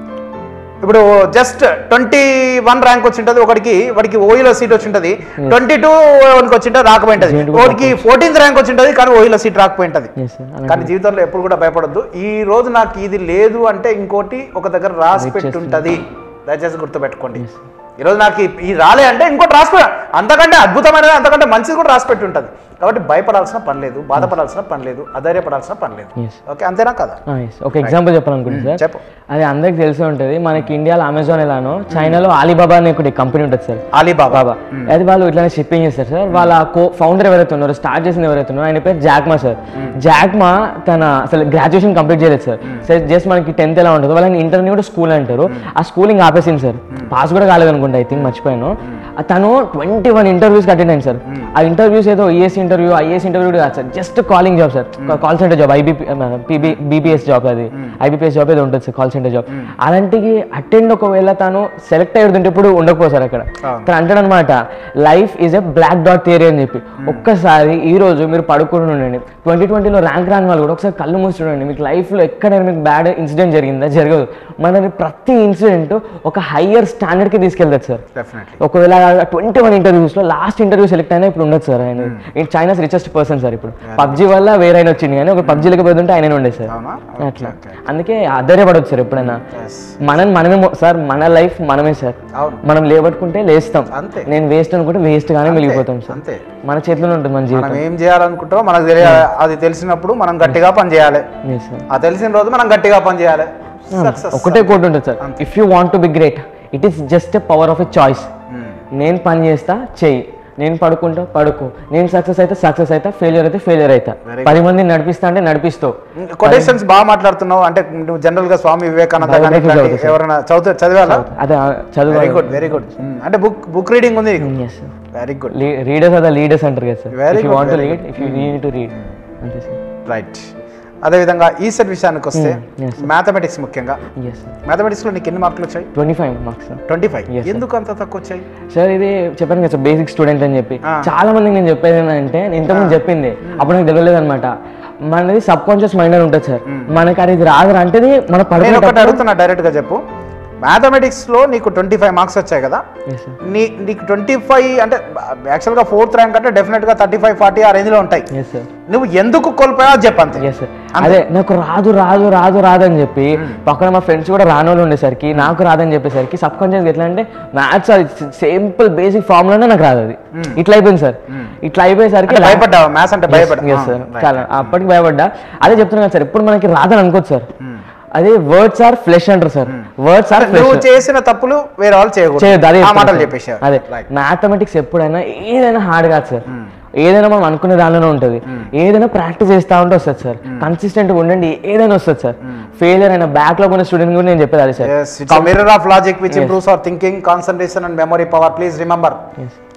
ఇప్పుడు జస్ట్ ట్వంటీ వన్ ర్యాంక్ వచ్చి ఉంటుంది ఒకటికి వాడికి ఓయిలో సీట్ వచ్చి ఉంటుంది ట్వంటీ టూ వానికి వచ్చి ఉంటుంది రాకపోయింటది Twenty two ఒకటికి ఫోర్టీన్త్ ర్యాంక్ వచ్చి ఉంటుంది కానీ ఓయిలో సీట్ రాకపోయింటది ఎస్ సార్ కానీ జీవితంలో ఎప్పుడు కూడా భయపడొద్దు ఈ రోజు నాకు ఇది లేదు అంటే ఇంకోటి ఒక దగ్గర రాసి పెట్టి ఉంటుంది దయచేసి గుర్తుపెట్టుకోండి ఈ రోజు నాకు ఈ- ఈ రాలే అంటే ఇంకోటి రాసి పె- అంతకంటే అద్భుతమైనది అంతకంటే మంచిది కూడా రాసి పెట్టి ఉంటుంది కాబట్టి భయపడాల్సిన పని లేదు బాధపడాల్సిన పని లేదు అధైర్యపడాల్సిన పని లేదు Yes. ఓకే అంతేనా కదా ఎస్ ఒక ఎగ్జాంపుల్ చెప్పాలనుకుంటున్నా సార్ చెప్పు అది అందరికి తెలిసి ఉంటుంది మనకి ఇండియాలో అమెజాన్ ఎలానో చైనాలో ఆలీబాబా అనే ఒకటి కంపెనీ ఉంటుంది సార్ అలీబాబా బాబా అది వాళ్ళు ఇట్లానే షిప్పింగ్ చేస్తారు సార్ వాళ్ళ కో ఫౌండర్ ఎవరైతే ఉన్నారో స్టార్ట్ చేసింది ఎవరైతే ఉన్నారో ఆయన పేరు జాక్మా సార్ జాక్మా తన అసలు గ్రాడ్యుయేషన్ కంప్లీట్ చేయలేదు సార్ సార్ జస్ట్ మనకి టెన్త్ ఎలా ఉంటుందో వాళ్ళని ఇంటర్ని కూడా స్కూల్ అంటారు ఆ స్కూలింగ్ ఆపేసింది సార్ పాస్ కూడా కాలేదు అనుకుంటా ఐ థింక్ మర్చిపోయాను ఆ తను ట్వంటీ వన్ ఇంటర్వ్యూస్ అటెండ్ అయింది సార్ ఆ ఇంటర్వ్యూస్ ఏదో ఈఎస్ ఇంటర్వ్యూ ఐఏఎస్ ఇంటర్వ్యూ కూడా కాదు sir just calling job sir call centre job IBP PB BPS job అది ఐబీపీఎస్ జాబ్ ఏదో ఉంటుంది సార్ కాల్ సెంటర్ జాబ్ అలాంటికి అటెండ్ ఒకవేళ తాను సెలెక్ట్ అయ్యేదంటే ఇప్పుడు ఉండకపో సార్ అక్కడ తను అంటాడు అనమాట life is a black dot theory అని చెప్పి ఒక్కసారి ఈ రోజు మీరు పడుకుని ఉండండి ట్వంటీ ట్వంటీలో ర్యాంక్ రాని వాళ్ళు కూడా ఒకసారి కళ్ళు మూసి చూడండి మీకు లైఫ్లో ఎక్కడైనా మీకు బ్యాడ్ ఇన్సిడెంట్ జరిగిందా జరగదు మనని ప్రతి ఇన్సిడెంట్ ఒక హయ్యర్ స్టాండర్డ్కి తీసుకెళ్తారు సార్ డెఫినెట్లీ ఒకవేళ ట్వంటీ వన్ ఇంటర్వ్యూస్లో లాస్ట్ ఇంటర్వ్యూ సెలెక్ట్ అయినా ఇప్పుడు ఉండదు సార్ ఆయన చైనాస్ రిచెస్ట్ పర్సన్ సార్ ఇప్పుడు పబ్జీ వల్ల వేరే ఆయన వచ్చింది కానీ ఒక పబ్జీలకు పోతుంటే ఆయన ఉండే సార్ అవునా అట్లా అందుకే ఆశ్చర్యపడవచ్చు సార్ ఎప్పుడైనా ఎస్ మనం మనమే మొ- సార్ మన లైఫ్ మనమే సార్ అవును మనం లేబట్టుకుంటే లేస్తాం అంతే. నేను వేస్ట్ అనుకుంటే వేస్ట్ గానే మిగిలిపోతాం సార్ అంతే మన చేతిలోనే ఉంటుంది మన జీవితం మనం ఏం చేయాలనుకుంటామో మనకు తెలియాలి అది తెలిసినప్పుడు మనం గట్టిగా పని చేయాలి Yes, sir. ఆ తెలిసిన రోజు మనం గట్టిగా పని చేయాలి సక్సెస్ ఒకటే కోట్ ఉంటుంది sir if you want to be great it is just a power of a choice నేను పని చేస్తా చెయ్యి నేను పడుకుంటా పడుకో నేను సక్సెస్ అయితే సక్సెస్ అయితే ఫెయిలియర్ అయితే ఫెయిలియర్ అవుతా పది మందిని నడిపిస్తా అంటే నడిపిస్తావు కొటేషన్స్ బాగా మాట్లాడుతున్నావు అంటే నువ్వు జనరల్ గా స్వామి వివేకానంద కానీ Biography ఇట్లాంటి చదువుతా, ఎవరైనా చదువు చదివాలా అదే చదువు వెరీ గుడ్ వెరీ గుడ్ అంటే బుక్ బుక్ రీడింగ్ ఉంది వెరీ గుడ్ లీడర్స్ అదే లీడర్స్ అంటారు కదా sir Very if you good, want very lead if you need to read అంతే సార్ రైట్ అదేవిధంగా ఈ సెట్ విషయానికి వస్తే yes, మ్యాథమెటిక్స్ ముఖ్యంగా ఎస్ సార్ మ్యాథమెటిక్స్ లో నీకు ఎన్ని మార్కులు వచ్చాయి twenty five marks sir twenty five Yes, sir. ఎందుకు అంత తక్కువ వచ్చాయి సార్ ఇది చెప్పాను కదా సార్ బేసిక్ స్టూడెంట్ అని చెప్పి ఆ. చాలా మందికి నేను చెప్పేది ఏంటంటే నేను ఇంతకుముందు చెప్పింది అప్పుడు నాకు తెలియలేదు అనమాట మనది సబ్ కాన్షియస్ మైండ్ ఉంటుంది సార్ మనకి అది ఇది రాదు అంటే మన నేను ఒకటి పడుకునేటప్పుడు అడుగుతున్నా డైరెక్ట్ గా చెప్పు మ్యాథమెటిక్స్ లో నీకు ట్వంటీ ఫైవ్ మార్క్స్ వచ్చాయి కదా Yes, sir. నీ నీకు ట్వంటీ ఫైవ్ అంటే యాక్చువల్గా ఫోర్త్ ర్యాంక్ అంటే డెఫినెట్గా థర్టీ ఫైవ్ ఫార్టీ ఆ రేంజ్లో ఉంటాయి Yes, sir. నువ్వు ఎందుకు కోల్పోయావు అది చెప్పు అంతే Yes, sir. అదే నాకు రాదు రాదు రాదు రాదు అని చెప్పి పక్కన మా ఫ్రెండ్స్ కూడా రానోళ్ళు ఉండేసరికి నాకు రాదని చెప్పేసరికి సబ్ కాన్షియస్ ఎట్లా అంటే మ్యాథ్స్ అది సింపుల్ బేసిక్ ఫార్ములానే నాకు రాదు అది ఇట్లా అయిపోయింది సార్ ఇట్లా అయిపోయేసరికి అంటే భయపడ్డావు మ్యాథ్స్ అంటే భయపడ్డా Yes, sir. చాలా అప్పటికి భయపడ్డా అదే చెప్తున్నా కదా సార్ ఇప్పుడు మనకి రాదని అనుకోవచ్చు సార్ అదే వర్డ్స్ ఆర్ ఫ్లెష్ అంటారు సార్ వర్డ్స్ ఆర్ నువ్వు ఫ్లెష్ చేసిన తప్పులు వేరే వాళ్ళు చేయకూడదు చేయొద్దు అదే ఆ చెప్తున్నా మాటలు సార్. చెప్పేసావు అదే Right. మ్యాథమెటిక్స్ ఎప్పుడైనా ఏదైనా హార్డ్ కాదు సార్ ఏదైనా మనం అనుకునే దానిలోనే ఉంటుంది ఏదైనా ప్రాక్టీస్ చేస్తా ఉంటే వస్తుంది సార్ కన్సిస్టెంట్ ఉండండి ఏదైనా వస్తుంది సార్ ఫెయిలియర్ అయిన బ్యాక్ లో ఉన్న స్టూడెంట్ కూడా నేను చెప్పేది అదే sir Yes, it's a mirror of logic which improves our thinking, concentration and memory power. Please remember.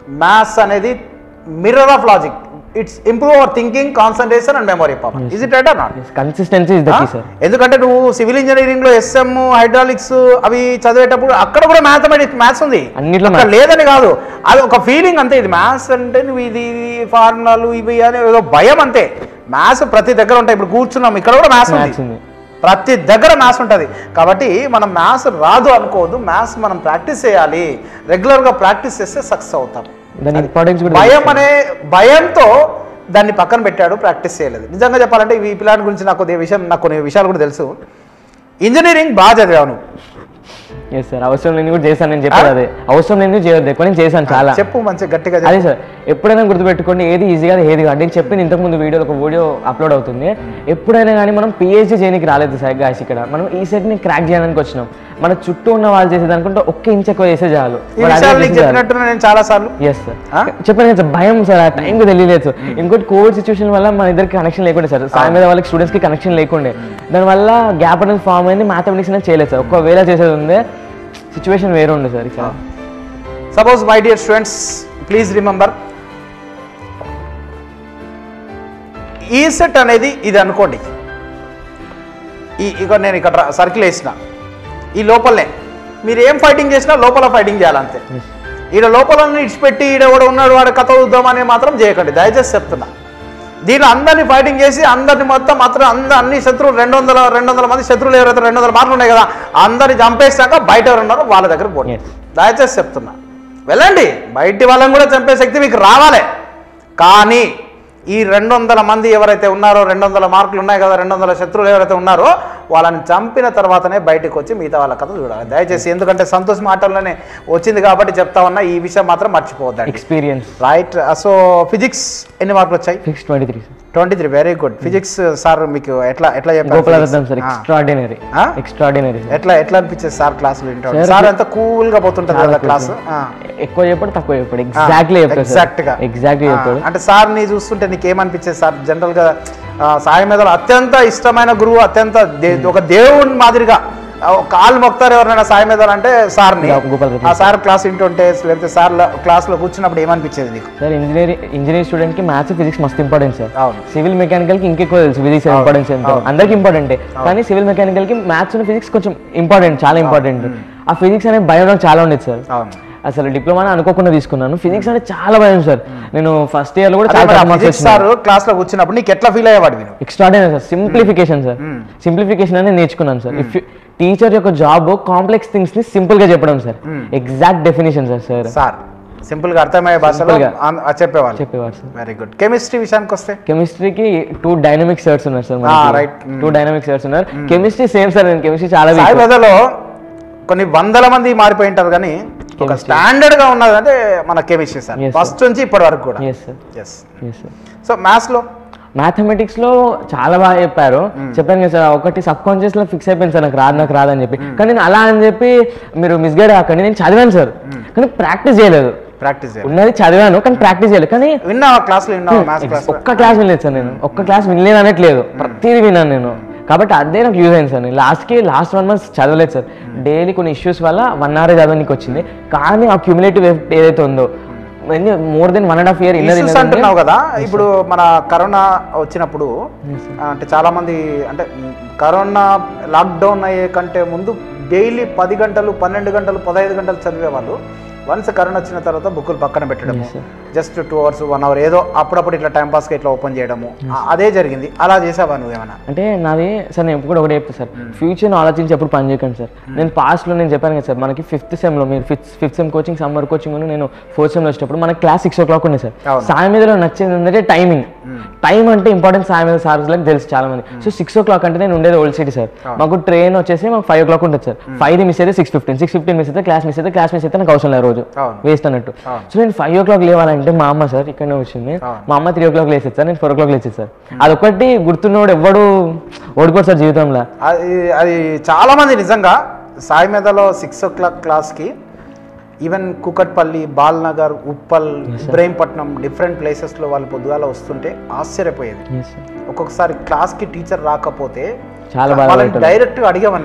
Maths అనేది mirror of logic it's improve our thinking concentration and memory power is it right or not consistency is the key sir ఎందుకంటే నువ్వు civil engineering లో SM hydraulics అవి చదివేటప్పుడు అక్కడ కూడా mathematics maths ఉంది అన్నిట్లో అక్కడ లేదని కాదు అది ఒక ఫీలింగ్ అంతే ఇది మ్యాథ్స్ అంటే నువ్వు ఇది ఇది ఫార్ములాలు ఇవి అని ఏదో భయం అంతే మ్యాథ్స్ ప్రతి దగ్గర ఉంటాయి ఇప్పుడు కూర్చున్నాం ఇక్కడ కూడా మ్యాథ్స్ మ్యాథ్స్ ఉంది ఉంది ప్రతి దగ్గర మ్యాథ్స్ ఉంటుంది కాబట్టి మనం మ్యాథ్స్ రాదు అనుకోవద్దు మ్యాథ్స్ మనం ప్రాక్టీస్ చేయాలి రెగ్యులర్గా ప్రాక్టీస్ చేస్తే సక్సెస్ అవుతాం దాని ఇంపార్టెన్స్ కూడా భయం అనే భయంతో దాన్ని పక్కన పెట్టాడు ప్రాక్టీస్ చేయలేదు నిజంగా చెప్పాలంటే ఈ పిల్లాడి గురించి నాకు కొద్ది విషయం నాకు కొన్ని విషయాలు కూడా తెలుసు ఇంజనీరింగ్ బాగా చదివావు నువ్వు ఎస్ సార్ అవసరం లేని కూడా చేశాను నేను చెప్పేది అదే అవసరం లేని చేయొద్దు ఎక్కువ నేను చేశాను చాలా చెప్పు మంచి గట్టిగా అదే చెప్పు. సార్ ఎప్పుడైనా గుర్తుపెట్టుకోండి ఏది ఈజీగా ఏది కాదు నేను చెప్పింది ఇంతకుముందు వీడియోలో ఒక వీడియో అప్లోడ్ అవుతుంది ఎప్పుడైనా కానీ మనం పిహెచ్డీ చేయడానికి రాలేదు సార్ గాయస్ ఇక్కడ మనం ఈ సెట్ని క్రాక్ చేయడానికి వచ్చినాం మన చుట్టూ ఉన్న వాళ్ళు చేసేది అనుకుంటే ఒక్క ఇంచ్ ఎక్కువ చేసే చాలు ఈ విషయాలు నీకు చెప్పినట్టు నేను చాలా సార్లు ఎస్ సార్ ఆ? చెప్పాను కదా సార్ భయం సార్ ఆ టైంకి తెలియలేదు సార్ ఇంకోటి కోవిడ్ సిచ్యువేషన్ వల్ల మన ఇద్దరికి కనెక్షన్ లేకుండే సార్ సాయి మీద వాళ్ళకి స్టూడెంట్స్కి కనెక్షన్ లేకుండే దానివల్ల గ్యాప్ అనేది ఫామ్ అయింది మ్యాథమెటిక్స్ అనేది చేయలేదు సార్ ఒకవేళ చేసేది ఉందే సిచ్యువేషన్ వేరే ఉండే సార్ ఇక్కడ suppose my dear students please remember ECET అనేది ఇది అనుకోండి ఈ ఇక నేను ఇక్కడ సర్కిల్ వేసిన ఈ లోపలనే మీరు ఏం ఫైటింగ్ చేసినా లోపల ఫైటింగ్ చేయాలంతే ఈడ లోపల ఇడిచిపెట్టి ఈడ కూడా ఉన్నాడు వాడు కథ చూద్దామని మాత్రం చేయకండి దయచేసి చెప్తున్నా దీనిలో అందరినీ ఫైటింగ్ చేసి అందరిని మొత్తం మాత్రం అంద అన్ని శత్రువులు రెండు వందల రెండు వందల మంది శత్రువులు ఎవరైతే రెండు వందల మార్కులు ఉన్నాయి కదా అందరిని చంపేసాక బయట ఎవరు ఉన్నారో వాళ్ళ దగ్గర పోండి Yes. దయచేసి చెప్తున్నా వెళ్ళండి బయటి వాళ్ళని కూడా చంపే శక్తి మీకు రావాలి కానీ ఈ రెండు వందల మంది ఎవరైతే ఉన్నారో రెండు వందల మార్కులు ఉన్నాయి కదా రెండు వందల శత్రువులు ఎవరైతే ఉన్నారో వాళ్ళని చంపిన తర్వాతనే బయటకు వచ్చి మిగతా వాళ్ళ కథ చూడాలి దయచేసి ఎందుకంటే సంతోష్ మాటల్లోనే వచ్చింది కాబట్టి చెప్తా ఉన్నా ఈ విషయం మాత్రం మర్చిపోవద్దండి ఎక్స్పీరియన్స్ రైట్ సో ఫిజిక్స్ ఎన్ని మార్కులు వచ్చాయి six twenty three sir twenty three very good physics sir మీకు ఎట్లా ఎట్లా చెప్పారు గోపాలరత్నం సార్ physics? ఆ. ఎక్స్ట్రాడినరీ ఆ? ఎక్స్ట్రాడినరీ సార్ ఎట్లా ఎట్లా అనిపించేది సార్ క్లాసులు వింటాడు Sir, సార్ ఎంత కూల్ గా పోతుంటారు చాలా కదా క్లాస్ cool, ఎక్కువ చెప్పాడు తక్కువ చెప్పాడు ఎగ్జాక్ట్లీ చెప్పాడు ఎగ్జాక్ట్ గా ఎగ్జాక్ట్లీ ఆ, చెప్పాడు అంటే సార్ ని చూస్తుంటే నీకు ఏమనిపించేది సార్ జనరల్ గా ఆ, సాయి మీద అత్యంత ఇష్టమైన గురువు అత్యంత దే- ఒక దేవుని మాదిరిగా ఆ, కాలు మొక్తారు ఎవరైనా సాయి మీద అంటే సార్ని గోపాలరత్నం. ఆ సార్ క్లాస్ వింటుంటే లేకపోతే సార్ క్లాస్ లో కూర్చున్నప్పుడు ఏమనిపించేది నీకు సార్ ఇంజనీరింగ్ ఇంజనీరింగ్ స్టూడెంట్ కి మ్యాథ్స్ ఫిజిక్స్ మస్తు ఇంపార్టెంట్ సార్ అవును సివిల్ మెకానికల్ కి ఇంకెక్కువ తెలుసు ఫిజిక్స్ ఇంపార్టెన్స్ ఎంతో అందరికి ఇంపార్టెంటే కానీ సివిల్ మెకానికల్ కి మ్యాథ్స్ ఫిజిక్స్ కొంచెం ఇంపార్టెంట్ చాలా ఇంపార్టెంట్ ఆ ఫిజిక్స్ అనే భయం నాకు చాలా ఉండేది సార్ అవును అసలు డిప్లొమా అనుకోకుండా తీసుకున్నాను ఫిజిక్స్ అంటే చాలా భయం సార్ నేను ఫస్ట్ ఇయర్ లో కూడా చాలా మార్క్స్ ఫిజిక్స్ సార్ క్లాస్ లో కూర్చున్నప్పుడు నీకు ఎట్లా ఫీల్ అయ్యేవాడు నేను extraordinary sir simplification sir simplification అనేది నేర్చుకున్నాను సార్ ఇఫ్ టీచర్ యొక్క జాబ్ కాంప్లెక్స్ థింగ్స్ ని సింపుల్ గా చెప్పడం సార్ exact definition sir sir sir simple గా అర్థమయ్యే భాషలో Simple గా. ఆన్- ఆ చెప్పేవాళ్ళు చెప్పేవారు సార్ వెరీ గుడ్ కెమిస్ట్రీ విషయానికి వస్తే కెమిస్ట్రీకి టూ డైనమిక్ సర్స్ ఉన్నారు sir Ah, right. Two dynamic sirs ఉన్నారు కెమిస్ట్రీ సేమ్ సార్ నేను కెమిస్ట్రీ చాలా సాయి weak. మెదలో కొన్ని వందల మంది మారిపోయి ఉంటారు కానీ ఒక Chemistry. స్టాండర్డ్ గా ఉన్నది అంటే మన chemistry sir Yes, sir. First నుంచి ఇప్పటి వరకు కూడా yes sir yes yes sir so maths లో మ్యాథమెటిక్స్ లో చాలా బాగా చెప్పారు చెప్పాను కదా సార్ ఒకటి సబ్ కాన్షియస్ లో ఫిక్స్ అయిపోయింది సార్ నాకు రాదు నాకు రాదని చెప్పి కానీ నేను అలా అని చెప్పి మీరు మిస్గైడ్ కాకండి నేను చదివాను సార్ కానీ ప్రాక్టీస్ చేయలేదు ప్రాక్టీస్ ఉన్నది చదివాను కానీ ప్రాక్టీస్ చేయలేదు కానీ విన్నావా క్లాస్ లో విన్నావా మ్యాథ్స్ క్లాస్ ఒక్క క్లాస్ వినలేదు సార్ నేను ఒక్క క్లాస్ వినలేదు అనట్లేదు ప్రతిదీ విన్నాను నేను కాబట్టి అదే నాకు యూజ్ అయింది సార్ నేను లాస్ట్కి లాస్ట్ వన్ మంత్ చదవలేదు సార్ డైలీ కొన్ని ఇష్యూస్ వల్ల వన్ అవర్ చదవడానికి వచ్చింది కానీ ఆ క్యూములేటివ్ ఏదైతే ఉందో more than one and half year issues అంటున్నావు కదా ఇప్పుడు మన కరోనా వచ్చినప్పుడు అంటే చాలా మంది అంటే మ్, కరోనా లాక్డౌన్ అయ్యే కంటే ముందు డైలీ పది గంటలు పన్నెండు గంటలు పదహైదు గంటలు చదివే వాళ్ళు వన్స్ కరోనా వచ్చిన తర్వాత బుక్కులు పక్కన పెట్టడము just two hours one hour ఏదో అప్పుడప్పుడు ఇట్లా టైం పాస్కి ఇట్లా ఓపెన్ చేయడము ఆ- అదే జరిగింది అలా చేసావా నువ్వేమైనా అంటే నాది సార్ నేను కూడా ఒకటి చెప్తాను సార్ ఫ్యూచర్ని ఆలోచించి ఎప్పుడు పని చేయకండి సార్ నేను పాస్ట్లో నేను చెప్పాను కదా సార్ మనకి ఫిఫ్త్ సెమ్లో మీరు fifth fifth sem coaching summer coaching నేను ఫోర్త్ సెమ్లో వచ్చినప్పుడు మనకి క్లాస్ సిక్స్ ఓ క్లాక్ ఉంది సార్ అవును. సాయి మీదలో నచ్చేది ఏంటంటే టైమింగ్ టైం అంటే ఇంపార్టెన్స్ సాయి మీద సార్స్లకు తెలుసు చాలా మంది సో సిక్స్ ఓ క్లాక్ అంటే నేను ఉండేది ఓల్డ్ సిటీ సార్ మాకు ట్రైన్ వచ్చేసి మాకు ఫైవ్ ఓ క్లాక్ ఉంటుంది సార్ ఫైవ్ మిస్ అయితే six fifteen six fifteen miss అయితే క్లాస్ మిస్ అయితే క్లాస్ మిస్ అయితే నాకు అవసరం లేదు రోజు అవును. వేస్ట్ అన్నట్టు సో నేను ఫైవ్ ఓ క్లాక్ లేవాలంటే మా అమ్మ సార్ ఇక్కడనే వచ్చింది మా అమ్మ త్రీ ఓ క్లాక్ లేసేది సార్ నేను ఫోర్ ఓ క్లాక్ లేచేది సార్ అదొకటి గుర్తున్నోడు ఎవ్వడు ఓడిపోడు సార్ జీవితంలో అది అది చాలా మంది నిజంగా సాయి మీదలో సిక్స్ ఓ క్లాక్ క్లాస్కి ఈవెన్ కుకట్పల్లి బాల్నగర్ ఉప్పల్ ఇబ్రహీంపట్నం డిఫరెంట్ ప్లేసెస్లో వాళ్ళు పొద్దుగాల వస్తుంటే ఆశ్చర్యపోయేది Yes, sir. ఒక్కొక్కసారి క్లాస్కి టీచర్ రాకపోతే చాలా బాధ వాళ్ళని పడేటోళ్ళు. డైరెక్ట్గా అడిగేవాను నేను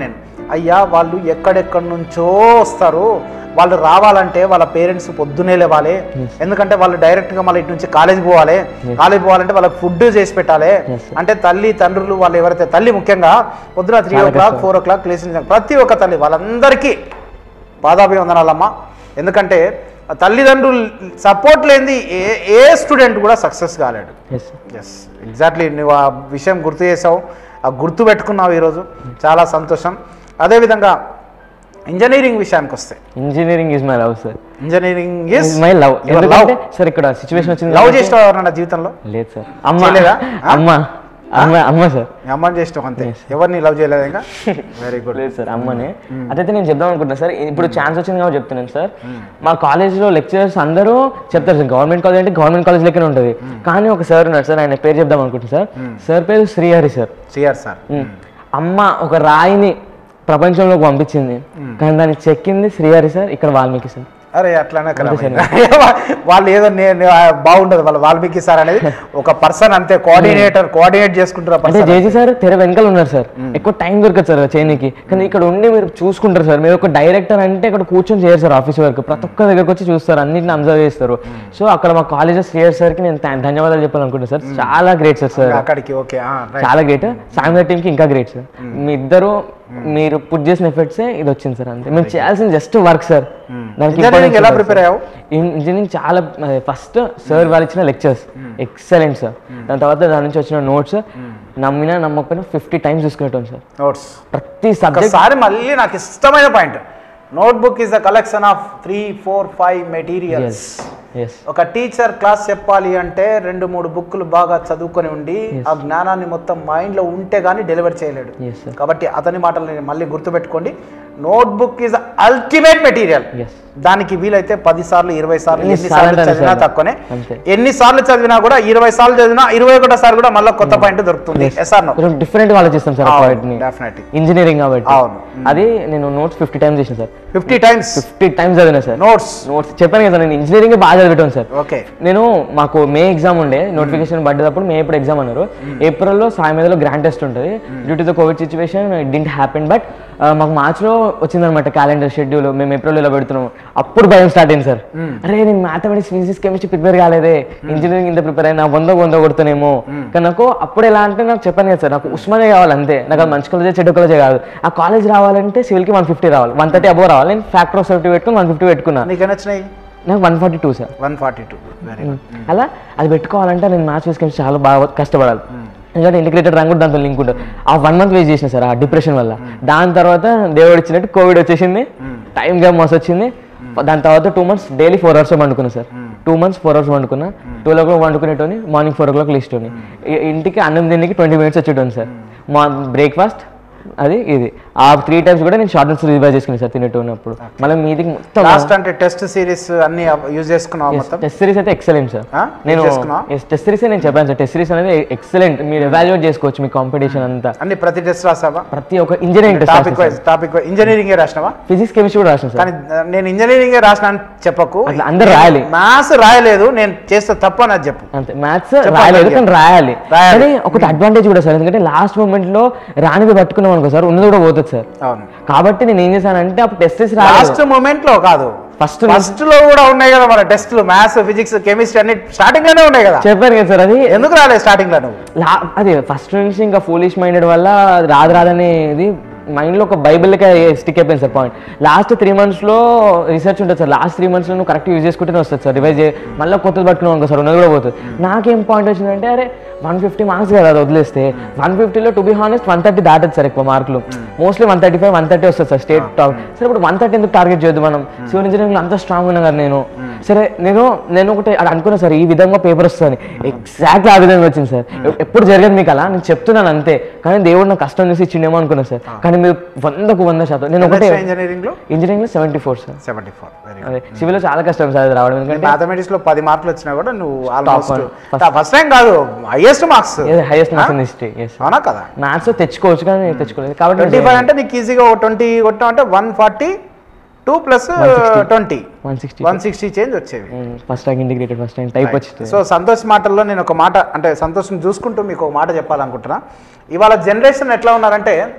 అయ్యా వాళ్ళు ఎక్కడెక్కడి నుంచో వస్తారు వాళ్ళు రావాలంటే వాళ్ళ పేరెంట్స్ పొద్దునే లేవాలి ఎందుకంటే వాళ్ళు డైరెక్ట్గా మళ్ళీ ఇటు నుంచి కాలేజ్ పోవాలి కాలేజ్ పోవాలంటే వాళ్ళకి ఫుడ్ చేసి పెట్టాలి Yes, sir. అంటే తల్లి తండ్రులు వాళ్ళు ఎవరైతే తల్లి ముఖ్యంగా పొద్దున త్రీ ఓ చాలా క్లాక్ కష్టం. ఫోర్ ఓ క్లాక్ లేచిన ప్రతి ఒక్క తల్లి వాళ్ళందరికీ పాదాభివందనాలమ్మా ఎందుకంటే ఆ తల్లిదండ్రులు సపోర్ట్ లేనిది ఏ ఏ స్టూడెంట్ కూడా సక్సెస్ కాలేడు ఎస్ ఎస్ ఎగ్జాక్ట్లీ నువ్వు ఆ విషయం గుర్తు చేసావు ఆ గుర్తు పెట్టుకున్నావు ఈరోజు చాలా సంతోషం అదేవిధంగా ఇంజనీరింగ్ విషయానికి వస్తే engineering is my love sir engineering is my love love ఎందుకంటే సార్ ఇక్కడ సిచ్యువేషన్ వచ్చింది లవ్ కాబట్టి- చేసినావు ఎవరన్నా జీవితంలో లేదు సార్ అమ్మ చేయలేదా? ఆ? అమ్మ అమ్మ అమ్మ సార్ మీ అమ్మని చేసినావు అంతే ఎవరిని లవ్ చేయలేదు ఇంకా వెరీ గుడ్ లేదు సార్ అమ్మనే అదైతే నేను చెప్దాం అనుకుంటున్నా సార్ ఇప్పుడు ఛాన్స్ వచ్చింది కాబట్టి చెప్తున్నాను సార్ మా కాలేజ్లో లెక్చరర్స్ అందరూ చెప్తారు సార్ గవర్నమెంట్ కాలేజ్ అంటే గవర్నమెంట్ కాలేజ్ లెక్కనే ఉంటుంది కానీ ఒక సార్ ఉన్నారు సార్ ఆయన పేరు చెప్దాం అనుకుంటున్నా సార్ సార్ పేరు శ్రీహరి సార్ సిఆర్ సార్ అమ్మ ఒక రాయిని ప్రపంచంలోకి పంపించింది కానీ దాన్ని చెక్కింది శ్రీహరి సార్ ఇక్కడ వాల్మీకి సార్ అరే అట్లానే ఖరాబ్ అయింది. వాళ్ళు ఏదో నేను బాగుండదు వాళ్ళు వాల్మీకి సార్ అనేది ఒక పర్సన్ అంతే కోఆర్డినేటర్ కోఆర్డినేట్ చేసుకుంటారు ఆ అంటే person. జేజీ సార్ తెర వెనకాల ఉన్నారు సార్ ఎక్కువ టైం దొరకదు సార్ చేయనీకి కానీ ఇక్కడ ఉండి మీరు చూసుకుంటారు సార్ మీరు ఒక డైరెక్టర్ అంటే ఇక్కడ కూర్చొని చేయరు సార్ ఆఫీస్ వర్క్ ప్రతి ఒక్క దగ్గరకు వచ్చి చూస్తారు అన్నింటిని అబ్జర్వ్ చేస్తారు సో అక్కడ మా కాలేజ్ శ్రేయర్ సార్ కి నేను థా- ధన్యవాదాలు చెప్పాలనుకుంటున్నాను సార్ చాలా గ్రేట్ సార్ సార్ అక్కడికి ఓకే చాలా గ్రేట్ సాయంత్రం టీమ్ కి ఇంకా గ్రేట్ సార్ మీ ఇద్దరు మీరు పుట్ చేసిన ఎఫర్ట్సే ఇది వచ్చింది సార్ అంతే మేము చేయాల్సిన జస్ట్ వర్క్ సార్ దానికి ఇంజనీరింగ్ ఎలా ప్రిపేర్ అయ్యావు ఇంజనీరింగ్ చాలా ఫస్ట్ సార్ వాళ్ళు ఇచ్చిన లెక్చర్స్ ఎక్సలెంట్ సార్ దాని తర్వాత దాని నుంచి వచ్చిన నోట్స్ నమ్మినా నమ్మకపోయినా ఫిఫ్టీ టైమ్స్ చూసుకునేటోం సార్ నోట్స్ ప్రతి సబ్జెక్ట్ ఒకసారి మళ్ళీ నాకు ఇష్టమైన point notebook is the collection of three four five materials yes ఒక టీచర్ క్లాస్ చెప్పాలి అంటే రెండు మూడు బుక్కులు బాగా చదువుకొని ఉండి ఆ జ్ఞానాన్ని మొత్తం మైండ్లో ఉంటే కానీ డెలివర్ చేయలేడు ఎస్ సార్ కాబట్టి అతని మాటలు నేను మళ్ళీ గుర్తుపెట్టుకోండి notebook is ultimate material yes దానికి వీలైతే పది సార్లు ఇరవై సార్లు ఎన్ని ఎన్ని సార్లు సార్లు చదివినా చదివినా తక్కువనే అంతే. ఎన్ని సార్లు చదివినా కూడా ఇరవై సార్లు చదివినా ఇరవై ఒకటో సారి కూడా మళ్ళీ కొత్త పాయింట్ దొరుకుతుంది ఎస్ఆర్ నో కొంచెం డిఫరెంట్ ఆలోచిస్తాం సార్ పాయింట్ని డెఫినెట్లీ ఇంజనీరింగ్ కాబట్టి అవును. అది నేను నోట్స్ ఫిఫ్టీ టైమ్స్ చేసిన sir fifty times fifty times చదివినా సార్ నోట్స్ నోట్స్ చెప్పాను కదా నేను ఇంజనీరింగ్ బాగా చదివాను సార్ ఓకే నేను మాకు మే ఎగ్జామ్ ఉండే నోటిఫికేషన్ పడ్డప్పుడు మే ఎప్పుడు ఎగ్జామ్ అన్నారు ఏప్రిల్లో సాయి మీదలో గ్రాండ్ టెస్ట్ ఉంటుంది due to the covid situation it didn't happen but మాకు మార్చ్లో వచ్చిందనమాట క్యాలెండర్ షెడ్యూల్ మేము ఏప్రిల్లో ఇలా పెడుతున్నాం అప్పుడు భయం స్టార్ట్ అయింది సార్ అరే నేను మ్యాథమెటిక్స్ ఫిజిక్స్ కెమిస్ట్రీ ప్రిపేర్ కాలేదే ఇంజనీరింగ్ ఇంత ప్రిపేర్ అయినా వంద వంద కొడుతానేమో కానీ నాకు అప్పుడు ఎలా అంటే నాకు చెప్పాను కదా సార్ నాకు ఉస్మానే కావాలి అంతే నాకు అది మంచి కాలేజే చెడ్డ కాలేజే కాదు ఆ కాలేజ్ రావాలంటే సివిల్కి వన్ ఫిఫ్టీ రావాలి వన్ థర్టీ అబో రావాలి నేను ఫ్యాక్టర్ ఆఫ్ సేఫ్టీ పెట్టుకుని వన్ ఫిఫ్టీ పెట్టుకున్నా నీకు ఎన్ని వచ్చినాయి నాకు one forty two sir one forty two very good అలా అది పెట్టుకోవాలంటే నేను మ్యాథ్స్ ఫిజిక్స్ చాలా బాగా కష్టపడాలి ఎందుకంటే ఇంటిగ్రేటెడ్ ర్యాంక్ కూడా దాంతో లింక్ ఉంటుంది ఆ వన్ మంత్ వేస్ట్ చేసిన సార్ ఆ డిప్రెషన్ వల్ల దాని తర్వాత దేవుడు ఇచ్చినట్టు కోవిడ్ వచ్చేసింది టైం గ్యాప్ మోస్ వచ్చింది దాని తర్వాత two months daily four hours పండుకున్నా sir two months four hours పండుకున్నా ట్వెల్వ్ ఓ క్లాక్ వండుకునేటోని మార్నింగ్ ఫోర్ ఓ క్లాక్ లేచేటోని ఇ- ఇంటికి అన్నం తిండికి ట్వంటీ మినిట్స్ వచ్చేటోని సార్ మా బ్రేక్ఫాస్ట్ అది ఇది ఆ త్రీ టైమ్స్ కూడా నేను షార్ట్ నోట్స్ రివైజ్ చేసుకున్నాను సార్ తినేటోనప్పుడు మళ్ళీ మీదికి మొత్తం లాస్ట్ అంటే టెస్ట్ సిరీస్ అన్ని యూజ్ చేసుకున్నావు మొత్తం టెస్ట్ సిరీస్ అయితే ఎక్సలెంట్ సార్ ఆ? నేను చేసుకున్నావా? టెస్ట్ సిరీస్ నేను చెప్పాను సార్ టెస్ట్ సిరీస్ అనేది ఎక్సలెంట్ మీరు ఎవాల్యుయేట్ చేసుకోవచ్చు మీ కాంపిటీషన్ అంతా అన్ని ప్రతి టెస్ట్ రాసావా ప్రతి ఒక్క engineering topic test wise topic wise engineering రాసినావా ఫిజిక్స్ కెమిస్ట్రీ కూడా రాసాను సార్ కానీ ఆ, నేను ఇంజనీరింగ్ రాసిన అని చెప్పకు అట్లా అందరు రాయాలి మ్యాథ్స్ రాయలేదు నేను చేస్తే తప్పు అని చెప్పు అంతే మ్యాథ్స్ చెప్పండి రాయలేదు అడిగాను. కానీ రాయాలి రాయాలి. కానీ ఒకటి అడ్వాంటేజ్ కూడా సార్ ఎందుకంటే లాస్ట్ మూమెంట్ లో రానిది పట్టుకున్నాం అనుకో సార్ ఉన్నది కూడా పోతుంది సార్ అవును కాబట్టి నేను ఏం చేశానంటే అప్పుడు టెస్ట్ చేసి రాలేదు లాస్ట్ మూమెంట్ లో కాదు ఫస్ట్ ఫస్ట్ లో కూడా ఉన్నాయి కదా మన టెస్ట్లు మ్యాథ్స్ ఫిజిక్స్ కెమిస్ట్రీ అన్ని స్టార్టింగ్ లోనే ఉన్నాయి కదా చెప్పాను కదా సార్ అది ఎందుకు రాలేదు స్టార్టింగ్ లో నువ్వు లా అదే ఫస్ట్ నుంచి ఇంకా ఫూలిష్ మైండెడ్ వల్ల అది రాదు రాదనేది మైండ్లో ఒక బైబిల్కి స్టిక్ అయిపోయింది సార్ పాయింట్ లాస్ట్ త్రీ మంత్స్లో రీసెర్చ్ ఉంటుంది సార్ లాస్ట్ త్రీ మంత్స్లో నువ్వు కరెక్ట్ యూజ్ చేసుకుంటేనే వస్తుంది సార్ రివైజ్ మళ్ళీ కొత్తది పట్టుకున్నావు అనుకో సార్ ఉన్నది కూడా పోతుంది నాకేం పాయింట్ వచ్చిందంటే అరే వన్ ఫిఫ్టీ మార్క్స్ కదా అది వదిలేస్తే వన్ ఫిఫ్టీలో to be honest one thirty దాటదు సార్ ఎక్కువ మార్కులు mostly one thirty five one thirty వస్తుంది సార్ స్టేట్ టాప్ సరే ఇప్పుడు వన్ థర్టీ ఎందుకు టార్గెట్ చేయొద్దు మనం సివిల్ ఇంజనీరింగ్లో అంత స్ట్రాంగ్ ఉన్నా కదా నేను సరే నేను నేను ఒకటి అది అనుకున్నా సార్ ఈ విధంగా పేపర్ వస్తుంది ఎగ్జాక్ట్ ఆ విధంగా వచ్చింది సార్ ఎప్పుడు జరగదు మీకు అలా నేను చెప్తున్నాను అంతే కానీ దేవుడు నాకు కష్టం చేసి ఇచ్చిండేమో అనుకున్నా సార్ కానీ మీరు వందకు వంద శాతం నేను ఒకటే ఇంజనీరింగ్ లో ఇంజనీరింగ్లో seventy four sir seventy four very అదే సివిల్లో చాలా కష్టం సార్ అది రావడం ఎందుకంటే మ్యాథమెటిక్స్ లో పది మార్కులు వచ్చినా కూడా నువ్వు ఆల్మోస్ట్ one. ఫస్ట్ టైం కాదు highest marks highest marks in history yes అవునా కదా మ్యాథ్స్ తెచ్చుకోవచ్చు కానీ నేను తెచ్చుకోలేదు కాబట్టి ట్వంటీ ఫైవ్ అంటే నీకు ఈజీగా ట్వంటీ కొట్టాం అంటే one forty two plus twenty one sixty one sixty change వచ్చేవి first rank integrated first rank type వచ్చింది సో సంతోష్ మాటల్లో నేను ఒక మాట అంటే సంతోష్ని చూసుకుంటూ మీకు ఒక మాట చెప్పాలనుకుంటున్నా ఇవాళ జనరేషన్ ఎట్లా ఉన్నారంటే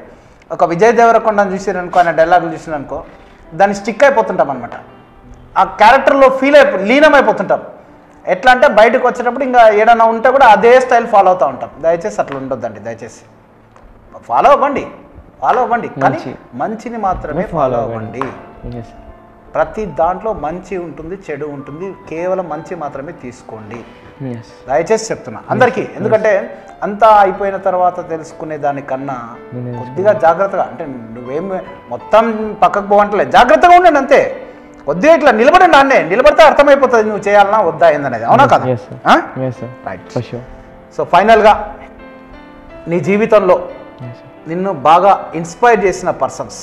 ఒక విజయ్ దేవరకొండని చూసిరనుకో ఆయన డైలాగులు చూసిరనుకో దాన్ని స్టిక్ అయిపోతుంటాం అనమాట ఆ క్యారెక్టర్లో ఫీల్ అయిపో లీనమైపోతుంటాం ఎట్లా అంటే బయటకు వచ్చేటప్పుడు ఇంకా ఏడన్నా ఉంటే కూడా అదే స్టైల్ ఫాలో అవుతూ ఉంటాం దయచేసి అట్లా ఉండొద్దండి దయచేసి ఫాలో అవ్వండి ఫాలో అవ్వండి కానీ మంచి. మంచిని మాత్రమే ఫాలో అవ్వండి ఎస్ ప్రతి దాంట్లో మంచి ఉంటుంది చెడు ఉంటుంది కేవలం మంచి మాత్రమే తీసుకోండి ఎస్ దయచేసి చెప్తున్నా అందరికీ ఎందుకంటే అంతా అయిపోయిన తర్వాత తెలుసుకునే దానికన్నా నేను కొద్దిగా జాగ్రత్తగా అంటే నువ్వేం మొత్తం పక్కకు పోవంటలేదు జాగ్రత్తగా ఉండండి అంతే కొద్దిగా ఇట్లా నిలబడండి అన్నే నిలబడితే అర్థమైపోతుంది నువ్వు చేయాలన్నా వద్దా ఏందనేది అవునా కదా Yes, sir. Yes sir right for sure so ఫైనల్గా నీ జీవితంలో నిన్ను బాగా ఇన్స్పైర్ చేసిన పర్సన్స్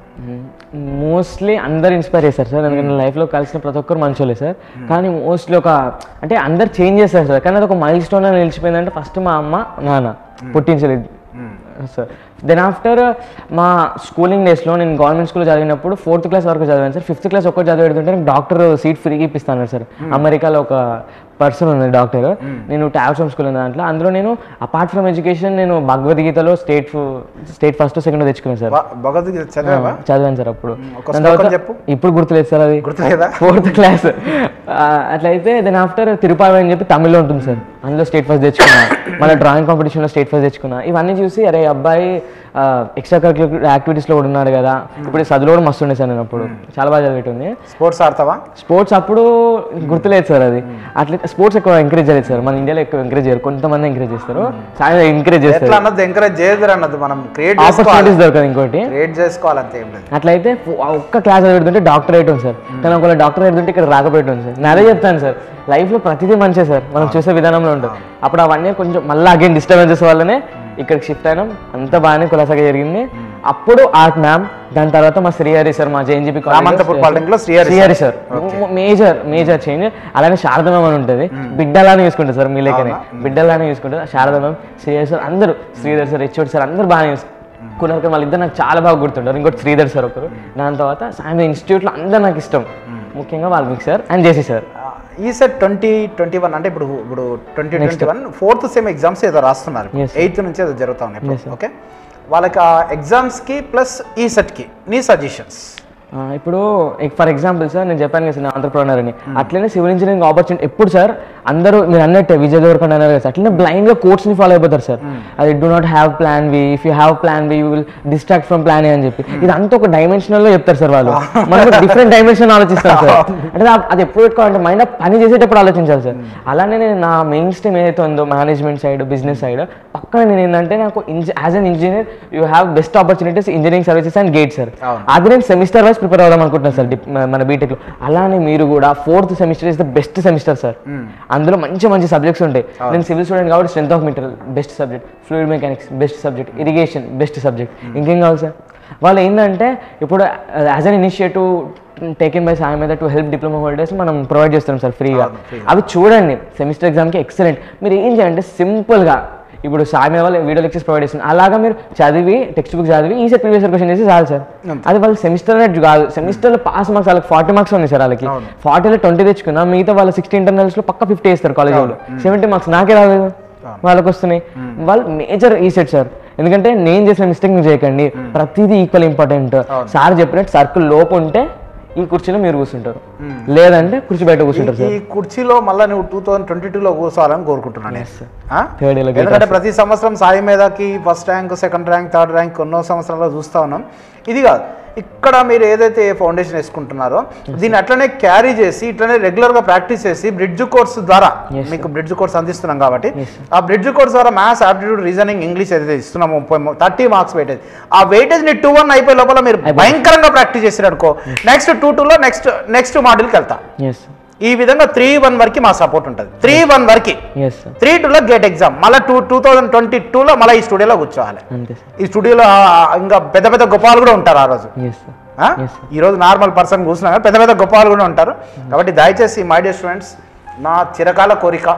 మోస్ట్లీ అందరు ఇన్స్పైర్ చేస్తారు సార్ ఎందుకంటే లైఫ్లో కలిసిన ప్రతి ఒక్కరు మంచోలే సార్ కానీ మోస్ట్లీ ఒక అంటే అందరు చేంజ్ చేస్తారు సార్ కానీ అది ఒక మైల్ స్టోన్ అని నిలిచిపోయిందంటే ఫస్ట్ మా అమ్మ నాన్న పుట్టించలేదు సార్ దెన్ ఆఫ్టర్ మా స్కూలింగ్ డేస్లో నేను గవర్నమెంట్ స్కూల్లో చదివినప్పుడు ఫోర్త్ క్లాస్ వరకు చదివాను సార్ ఫిఫ్త్ క్లాస్ ఒక్కటి చదివేడుతుంటే నాకు డాక్టర్ సీట్ ఫ్రీగా ఇప్పిస్తాను సార్ అమెరికాలో ఒక పర్సన్ ఉంది డాక్టర్ నేను టాబ్స్ హోమ్ స్కూల్ ఉన్న దాంట్లో అందులో నేను అపార్ట్ ఫ్రమ్ ఎడ్యుకేషన్ నేను భగవద్గీతలో స్టేట్ స్టేట్ ఫస్ట్ సెకండ్ తెచ్చుకున్నాను సార్ భగవద్గీత చదివావా చదివాను సార్ అప్పుడు ఒక దాని శ్లోకం తర్వాత చెప్పు. ఇప్పుడు గుర్తులేదు సార్ అది గుర్తులేదా ఫోర్త్ క్లాస్ అట్లయితే దెన్ ఆఫ్టర్ తిరుపావి అని చెప్పి తమిళ్లో ఉంటుంది సార్ అందులో స్టేట్ ఫస్ట్ తెచ్చుకున్నా మళ్ళీ డ్రాయింగ్ కాంపిటీషన్లో స్టేట్ ఫస్ట్ తెచ్చుకున్నా ఇవన్నీ చూసి అరే అబ్బాయి ఎక్స్ట్రా కరిక్యులర్ యాక్టివిటీస్లో కూడా ఉన్నాడు కదా ఇప్పుడు చదువులో కూడా మస్తు ఉండే సార్ నేను అప్పుడు చాలా బాగా చదివేటుంది స్పోర్ట్స్ ఆడతావా స్పోర్ట్స్ అప్పుడు గుర్తులేదు సార్ అది అట్లా స్పోర్ట్స్ ఎక్కువ ఎంకరేజ్ చేయలేదు సార్ మన ఇండియాలో ఎక్కువ ఎంకరేజ్ చేయరు కొంతమంది ఎంకరేజ్ చేస్తారు చాలా ఎంకరేజ్ చేస్తారు ఎట్లా అన్నది ఎంకరేజ్ చేయదు అన్నది మనం క్రియేట్ చేసుకోవాలి ఆపర్చునిటీస్ దొరకదు ఇంకోటి క్రియేట్ చేసుకోవాలంతే ఏం లేదు అట్లయితే ఫు- ఆ ఒక్క క్లాస్ పెడుతుంటే డాక్టరేట్ ఉంది సార్ కానీ ఒకవేళ డాక్టరేట్ పెడుతుంటే ఇక్కడ రాకపోయేటుంది సార్ నేను అదే చెప్తాను సార్ లైఫ్లో ప్రతిదీ మంచిదే సార్ మనం చూసే విధానంలో ఉంటుంది అప్పుడు అవన్నీ కొంచెం మళ్ళీ అగైన్ డిస్టర్బెన్సెస్ వల్లనే ఇక్కడికి షిఫ్ట్ అయినాం అంత బాగానే కులాసాగా జరిగింది అప్పుడు ఆర్ట్ మ్యామ్ దాని తర్వాత మా శ్రీహరి సార్ మా జేఎన్జీపీ రామంతపూర్ పాలిటెక్నిక్ లో Srihari Srihari sir major major change అలానే శారద మ్యామ్ అని ఉంటుంది బిడ్డలానే చూసుకుంటారు సార్ మీ లెక్కనే బిడ్డలానే చూసుకుంటారు శారద మ్యామ్ శ్రీహరి సార్ అందరూ శ్రీధర్ సార్ హెచ్ఓడి సార్ అందరూ బాగానే చూసుకుంటారు కునర్కర్ వాళ్ళిద్దరు నాకు చాలా బాగా గుర్తుంటారు ఇంకోటి శ్రీధర్ సార్ ఒకరు దాని తర్వాత సాయంత్రం ఇన్స్టిట్యూట్లో అందరూ నాకు ఇష్టం ముఖ్యంగా Valmiki sir and JC sir ఈ సెట్ ట్వంటీ ట్వంటీ వన్ అంటే ఇప్పుడు ఇప్పుడు twenty twenty one fourth sem exams ఏదో రాస్తున్నారు Yes, ఎయిత్ నుంచి ఏదో జరుగుతా ఉన్నాయి ఇప్పుడు ఓకే వాళ్ళకి ఆ ఎగ్జామ్స్కి ప్లస్ ఈ సెట్కి నీ సజెషన్స్ ఆ, ఇప్పుడు ఫర్ ఎగ్జాంపుల్ సార్ నేను చెప్పాను కదా సార్ నేను ఆంటర్ప్రనర్ అని అట్లనే సివిల్ ఇంజనీరింగ్ ఆపర్చునిటీ ఎప్పుడు సార్ అందరూ మీరు అన్నట్టే విజయ్ దేవరకొండ అన్నారు కదా సార్ అట్లనే బ్లైండ్గా కోర్స్ని ఫాలో అయిపోతారు సార్ అది do not have plan B if you have plan B you will distract from plan అని చెప్పి ఇదంతా ఒక dimensional లో చెప్తారు సార్ వాళ్ళు మనం డిఫరెంట్ డైమెన్షన్ ఆలోచిస్తాం సార్ అంటే ఆ- అది ఎప్పుడు పెట్టుకోవాలంటే మైండ్ పని చేసేటప్పుడు ఆలోచించాలి సార్ అలానే నేను నా మెయిన్ స్ట్రీమ్ ఏదైతే ఉందో మేనేజ్మెంట్ సైడ్ బిజినెస్ సైడ్ పక్కన నేను ఏంటంటే నాకు as an engineer you have best opportunities engineering services and GATE sir అవును. అది నేను సెమిస్టర్ వైజ్ ప్రిపేర్ అవుదాం అనుకుంటున్నాను సార్ డిప్- మన- మన బీటెక్ లో అలానే మీరు కూడా fourth semester is the best semester sir అందులో మంచి మంచి సబ్జెక్ట్స్ ఉంటాయి నేను సివిల్ స్టూడెంట్ కాబట్టి strength of meter best subject fluid mechanics best subject irrigation best subject ఇంకేం కావాలి సార్ వాళ్ళు ఏంటంటే ఇప్పుడు as an initiative taken by Sai మీద టు హెల్ప్ డిప్లొమా హోల్డర్స్ మనం ప్రొవైడ్ చేస్తున్నాం సార్ ఫ్రీగా అవి చూడండి సెమిస్టర్ ఎగ్జామ్కి ఎక్సలెంట్ మీరు ఏం చేయండి సింపుల్గా ఇప్పుడు సాయి మీద వాళ్ళు వీడియో లెక్చర్స్ ప్రొవైడ్ చేస్తున్నారు అలాగా మీరు చదివి టెక్స్ట్ బుక్ చదివి ఈ సెట్ ప్రీవియస్ క్వశ్చన్ చేసి చాలు సార్ అది వాళ్ళు సెమిస్టర్ అనేది కాదు సెమిస్టర్లో పాస్ మార్క్స్ వాళ్ళకి ఫార్టీ మార్క్స్ ఉంది సార్ వాళ్ళకి ఫార్టీలో ట్వంటీ తెచ్చుకున్నా మిగతా వాళ్ళ సిక్స్టీ ఇంటర్నల్స్లో పక్క ఫిఫ్టీ వేస్తారు కాలేజ్ వాళ్ళు సెవెంటీ మార్క్స్ నాకే రాలేదు వాళ్ళకి వస్తున్నాయి వాళ్ళు మేజర్ ఈ సెట్ సార్ ఎందుకంటే నేను చేసిన మిస్టేక్ మీరు చేయకండి ప్రతిదీ ఈక్వల్ ఇంపార్టెంట్ సార్ చెప్పినట్టు సర్కిల్ లోపు ఉంటే ఈ కుర్చీలో మీరు కూర్చుంటారు లేదంటే కుర్చీ బయట కూర్చుంటారు సార్ ఈ కుర్చీలో మళ్ళీ నువ్వు టూ థౌసండ్ ట్వంటీ టూలో కూర్చోవాలని కోరుకుంటున్నాను నేను. ఆ? థర్డ్ ఇయర్లో ఎందుకంటే ప్రతి సంవత్సరం సాయి మీదకి first rank second rank third rank ఎన్నో సంవత్సరాల్లో చూస్తా ఉన్నాం ఇది కాదు ఇక్కడ మీరు ఏదైతే ఫౌండేషన్ వేసుకుంటున్నారో దీన్ని అట్లనే క్యారీ చేసి ఇట్లనే రెగ్యులర్గా ప్రాక్టీస్ చేసి బ్రిడ్జ్ కోర్స్ ద్వారా మీకు బ్రిడ్జ్ కోర్స్ అందిస్తున్నాం కాబట్టి ఆ బ్రిడ్జ్ కోర్స్ ద్వారా మ్యాథ్స్ ఆప్టిట్యూడ్ రీజనింగ్ ఇంగ్లీష్ ఏదైతే ఇస్తున్నామో ముప్పై థర్టీ మార్క్స్ వెయిటేజ్ ఆ వెయిటేజ్ ని టూ వన్ అయిపోయే లోపల మీరు భయంకరంగా ప్రాక్టీస్ చేసారు అనుకో నెక్స్ట్ టూ టూలో నెక్స్ట్ నెక్స్ట్ మాడ్యూల్కి వెళ్తా ఎస్ ఈ విధంగా త్రీ వన్ వరకు మా సపోర్ట్ ఉంటుంది త్రీ వన్ వరకు ఎస్ సార్ త్రీ టూలో గేట్ ఎగ్జామ్ మళ్ళీ two two thousand twenty two మళ్ళీ ఈ స్టూడియోలో కూర్చోవాలి అంతే సార్ ఈ స్టూడియోలో ఆ, ఇంకా పెద్ద పెద్ద గొప్పలు కూడా ఉంటారు ఆ రోజు ఎస్ సార్ ఆ? Yes, sir. ఈ రోజు నార్మల్ పర్సన్ కూర్చున్నా కానీ పెద్ద పెద్ద గొప్పలు కూడా ఉంటారు కాబట్టి దయచేసి మై డియర్ స్టూడెంట్స్ నా చిరకాల కోరిక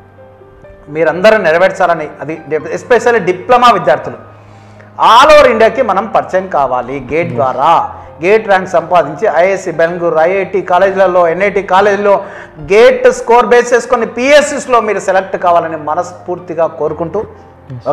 మీరందరూ నెరవేర్చాలని అది ఎస్పెషల్లీ డిప్లొమా విద్యార్థులు ఆల్ ఓవర్ ఇండియాకి మనం పరిచయం కావాలి గేట్ ద్వారా గేట్ ర్యాంక్ సంపాదించి ఐఐసి బెంగళూరు ఐఐటి కాలేజీలలో ఎన్ఐటి కాలేజీలో గేట్ స్కోర్ బేస్ చేసుకొని పిఎస్సిస్లో మీరు సెలెక్ట్ కావాలని మనస్ఫూర్తిగా కోరుకుంటూ okay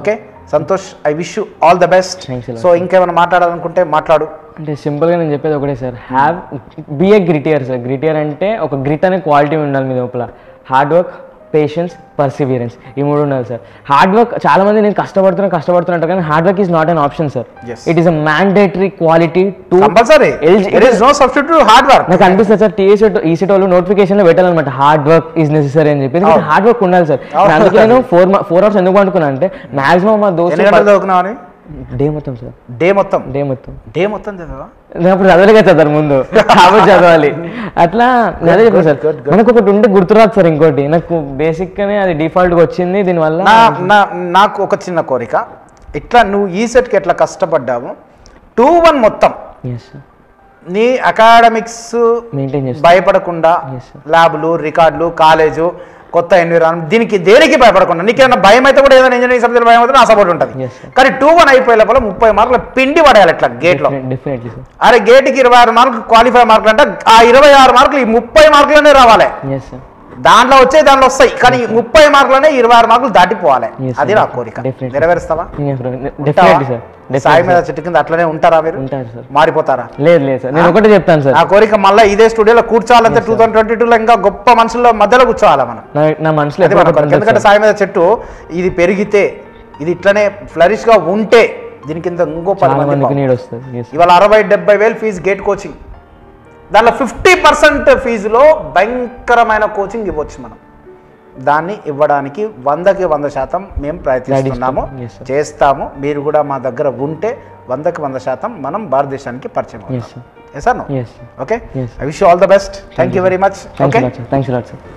Santosh I wish you all the best Thanks a lot, so ఇంకేమైనా మాట్లాడాలనుకుంటే మాట్లాడు అంటే సింపుల్గా నేను చెప్పేది ఒకటే sir have be a grittier sir grittier అంటే ఒక గ్రిట్ అనే క్వాలిటీ ఉండాలి మీ లోపల హార్డ్ వర్క్ పేషెన్స్ పర్సివియరెన్స్ ఈ మూడు ఉండాలి సార్ హార్డ్ వర్క్ చాలా మంది నేను కష్టపడుతున్నా కష్టపడుతున్నట్టు కానీ hard work is not an option sir Yes. It is a mandatory quality to compulsory LG it is no substitute hard work నాకు అనిపిస్తుంది సార్ టీఎస్ ఈసెట్ వాళ్ళు నోటిఫికేషన్ లో పెట్టాలన్నమాట హార్డ్ వర్క్ ఈజ్ నెసరీ అని చెప్పి హార్డ్ వర్క్ ఉండాలి sir అవును. అందుకే నేను ఫోర్ ఫోర్ అవర్స్ ఎందుకు అనుకున్నా అంటే మాక్సిమం మా ఎన్ని దోస్తు గంటలు చదువుకున్నావు అని డే మొత్తం సార్ డే మొత్తం డే మొత్తం డే మొత్తం చదివా నేను అప్పుడు చదవలేక చదవాలి ముందు కాబట్టి చదవాలి అట్లా నేను అదే చెప్పాను సార్ మనకు ఒకటి ఉంటే గుర్తురాదు సార్ ఇంకోటి నాకు బేసిక్ గానే అది డిఫాల్ట్ గా వచ్చింది దీనివల్ల నా నా నాకు ఒక చిన్న కోరిక ఇట్లా నువ్వు ఈ సెట్కి ఎట్లా కష్టపడ్డావు టూ వన్ మొత్తం ఎస్ సార్ నీ అకాడమిక్స్ మెయింటైన్ చేస్తాను భయపడకుండా Yes, sir. ల్యాబ్లు రికార్డులు కాలేజు కొత్త ఎన్విరాన్మెంట్ దీనికి దేనికి భయపడకుండా నీకేమైనా భయం అయితే కూడా ఏదైనా ఇంజనీరింగ్ సబ్జెక్ట్ భయం అయితే నా సపోర్ట్ ఉంటుంది Yes, sir. కానీ టూ వన్ అయిపోయే లోపల ముప్పై మార్కులు పిండి పడేయాలి ఇట్లా గేట్లో డెఫినెట్లీ సార్ అరే గేట్కి ఇరవై ఆరు మార్కులు క్వాలిఫై మార్కులు అంటే ఆ ఇరవై ఆరు మార్కులు ఈ ముప్పై మార్కులనే రావాలి ఎస్ సార్ దాంట్లో వచ్చే దాంట్లో వస్తాయి కానీ ఈ ముప్పై మార్కులనే ఇరవై ఆరు మార్కులు దాటిపోవాలి Yes, అది sir. నా కోరిక Definitely. నెరవేరుస్తావా డెఫినెట్లీ సార్ సాయి మీద చెట్టు కింద అట్లనే ఉంటారా మీరు ఉంటారు సార్ మారిపోతారా లేదు లేదు సార్ నేను ఒకటే చెప్తాను సార్ నా కోరిక మళ్ళీ ఇదే స్టూడియోలో కూర్చోవాలంటే టూ థౌసండ్ ట్వంటీ టూలో ఇంకా గొప్ప మనుషుల్లో మధ్యలో కూర్చోవాలా మనం నా నా మనసులో అది ఎప్పుడూ మన ఒకటి కోరిక ఉంటుంది ఎందుకంటే సార్. సాయి మీద చెట్టు ఇది పెరిగితే ఇది ఇట్లనే ఫ్లరిష్ గా ఉంటే దీని కింద ఇంకో పది చాలా మంది మందికి బాగుంటారు. నీడ్ వస్తుంది ఎస్ ఇవాళ అరవై డెబ్బై వేలు ఫీజు గేట్ కోచింగ్ దానిలో ఫిఫ్టీ పర్సెంట్ ఫీజులో భయంకరమైన కోచింగ్ ఇవ్వచ్చు మనం దాన్ని ఇవ్వడానికి వందకి వంద శాతం మేము ప్రయత్నిస్తున్నాము Yes, sir. చేస్తాము మీరు కూడా మా దగ్గర ఉంటే వందకి వంద శాతం మనం భారతదేశానికి పరిచయం yes sir yes sir yes sir okay Yes. I wish all the best thank you very much thanks okay lot sir thanks lot sir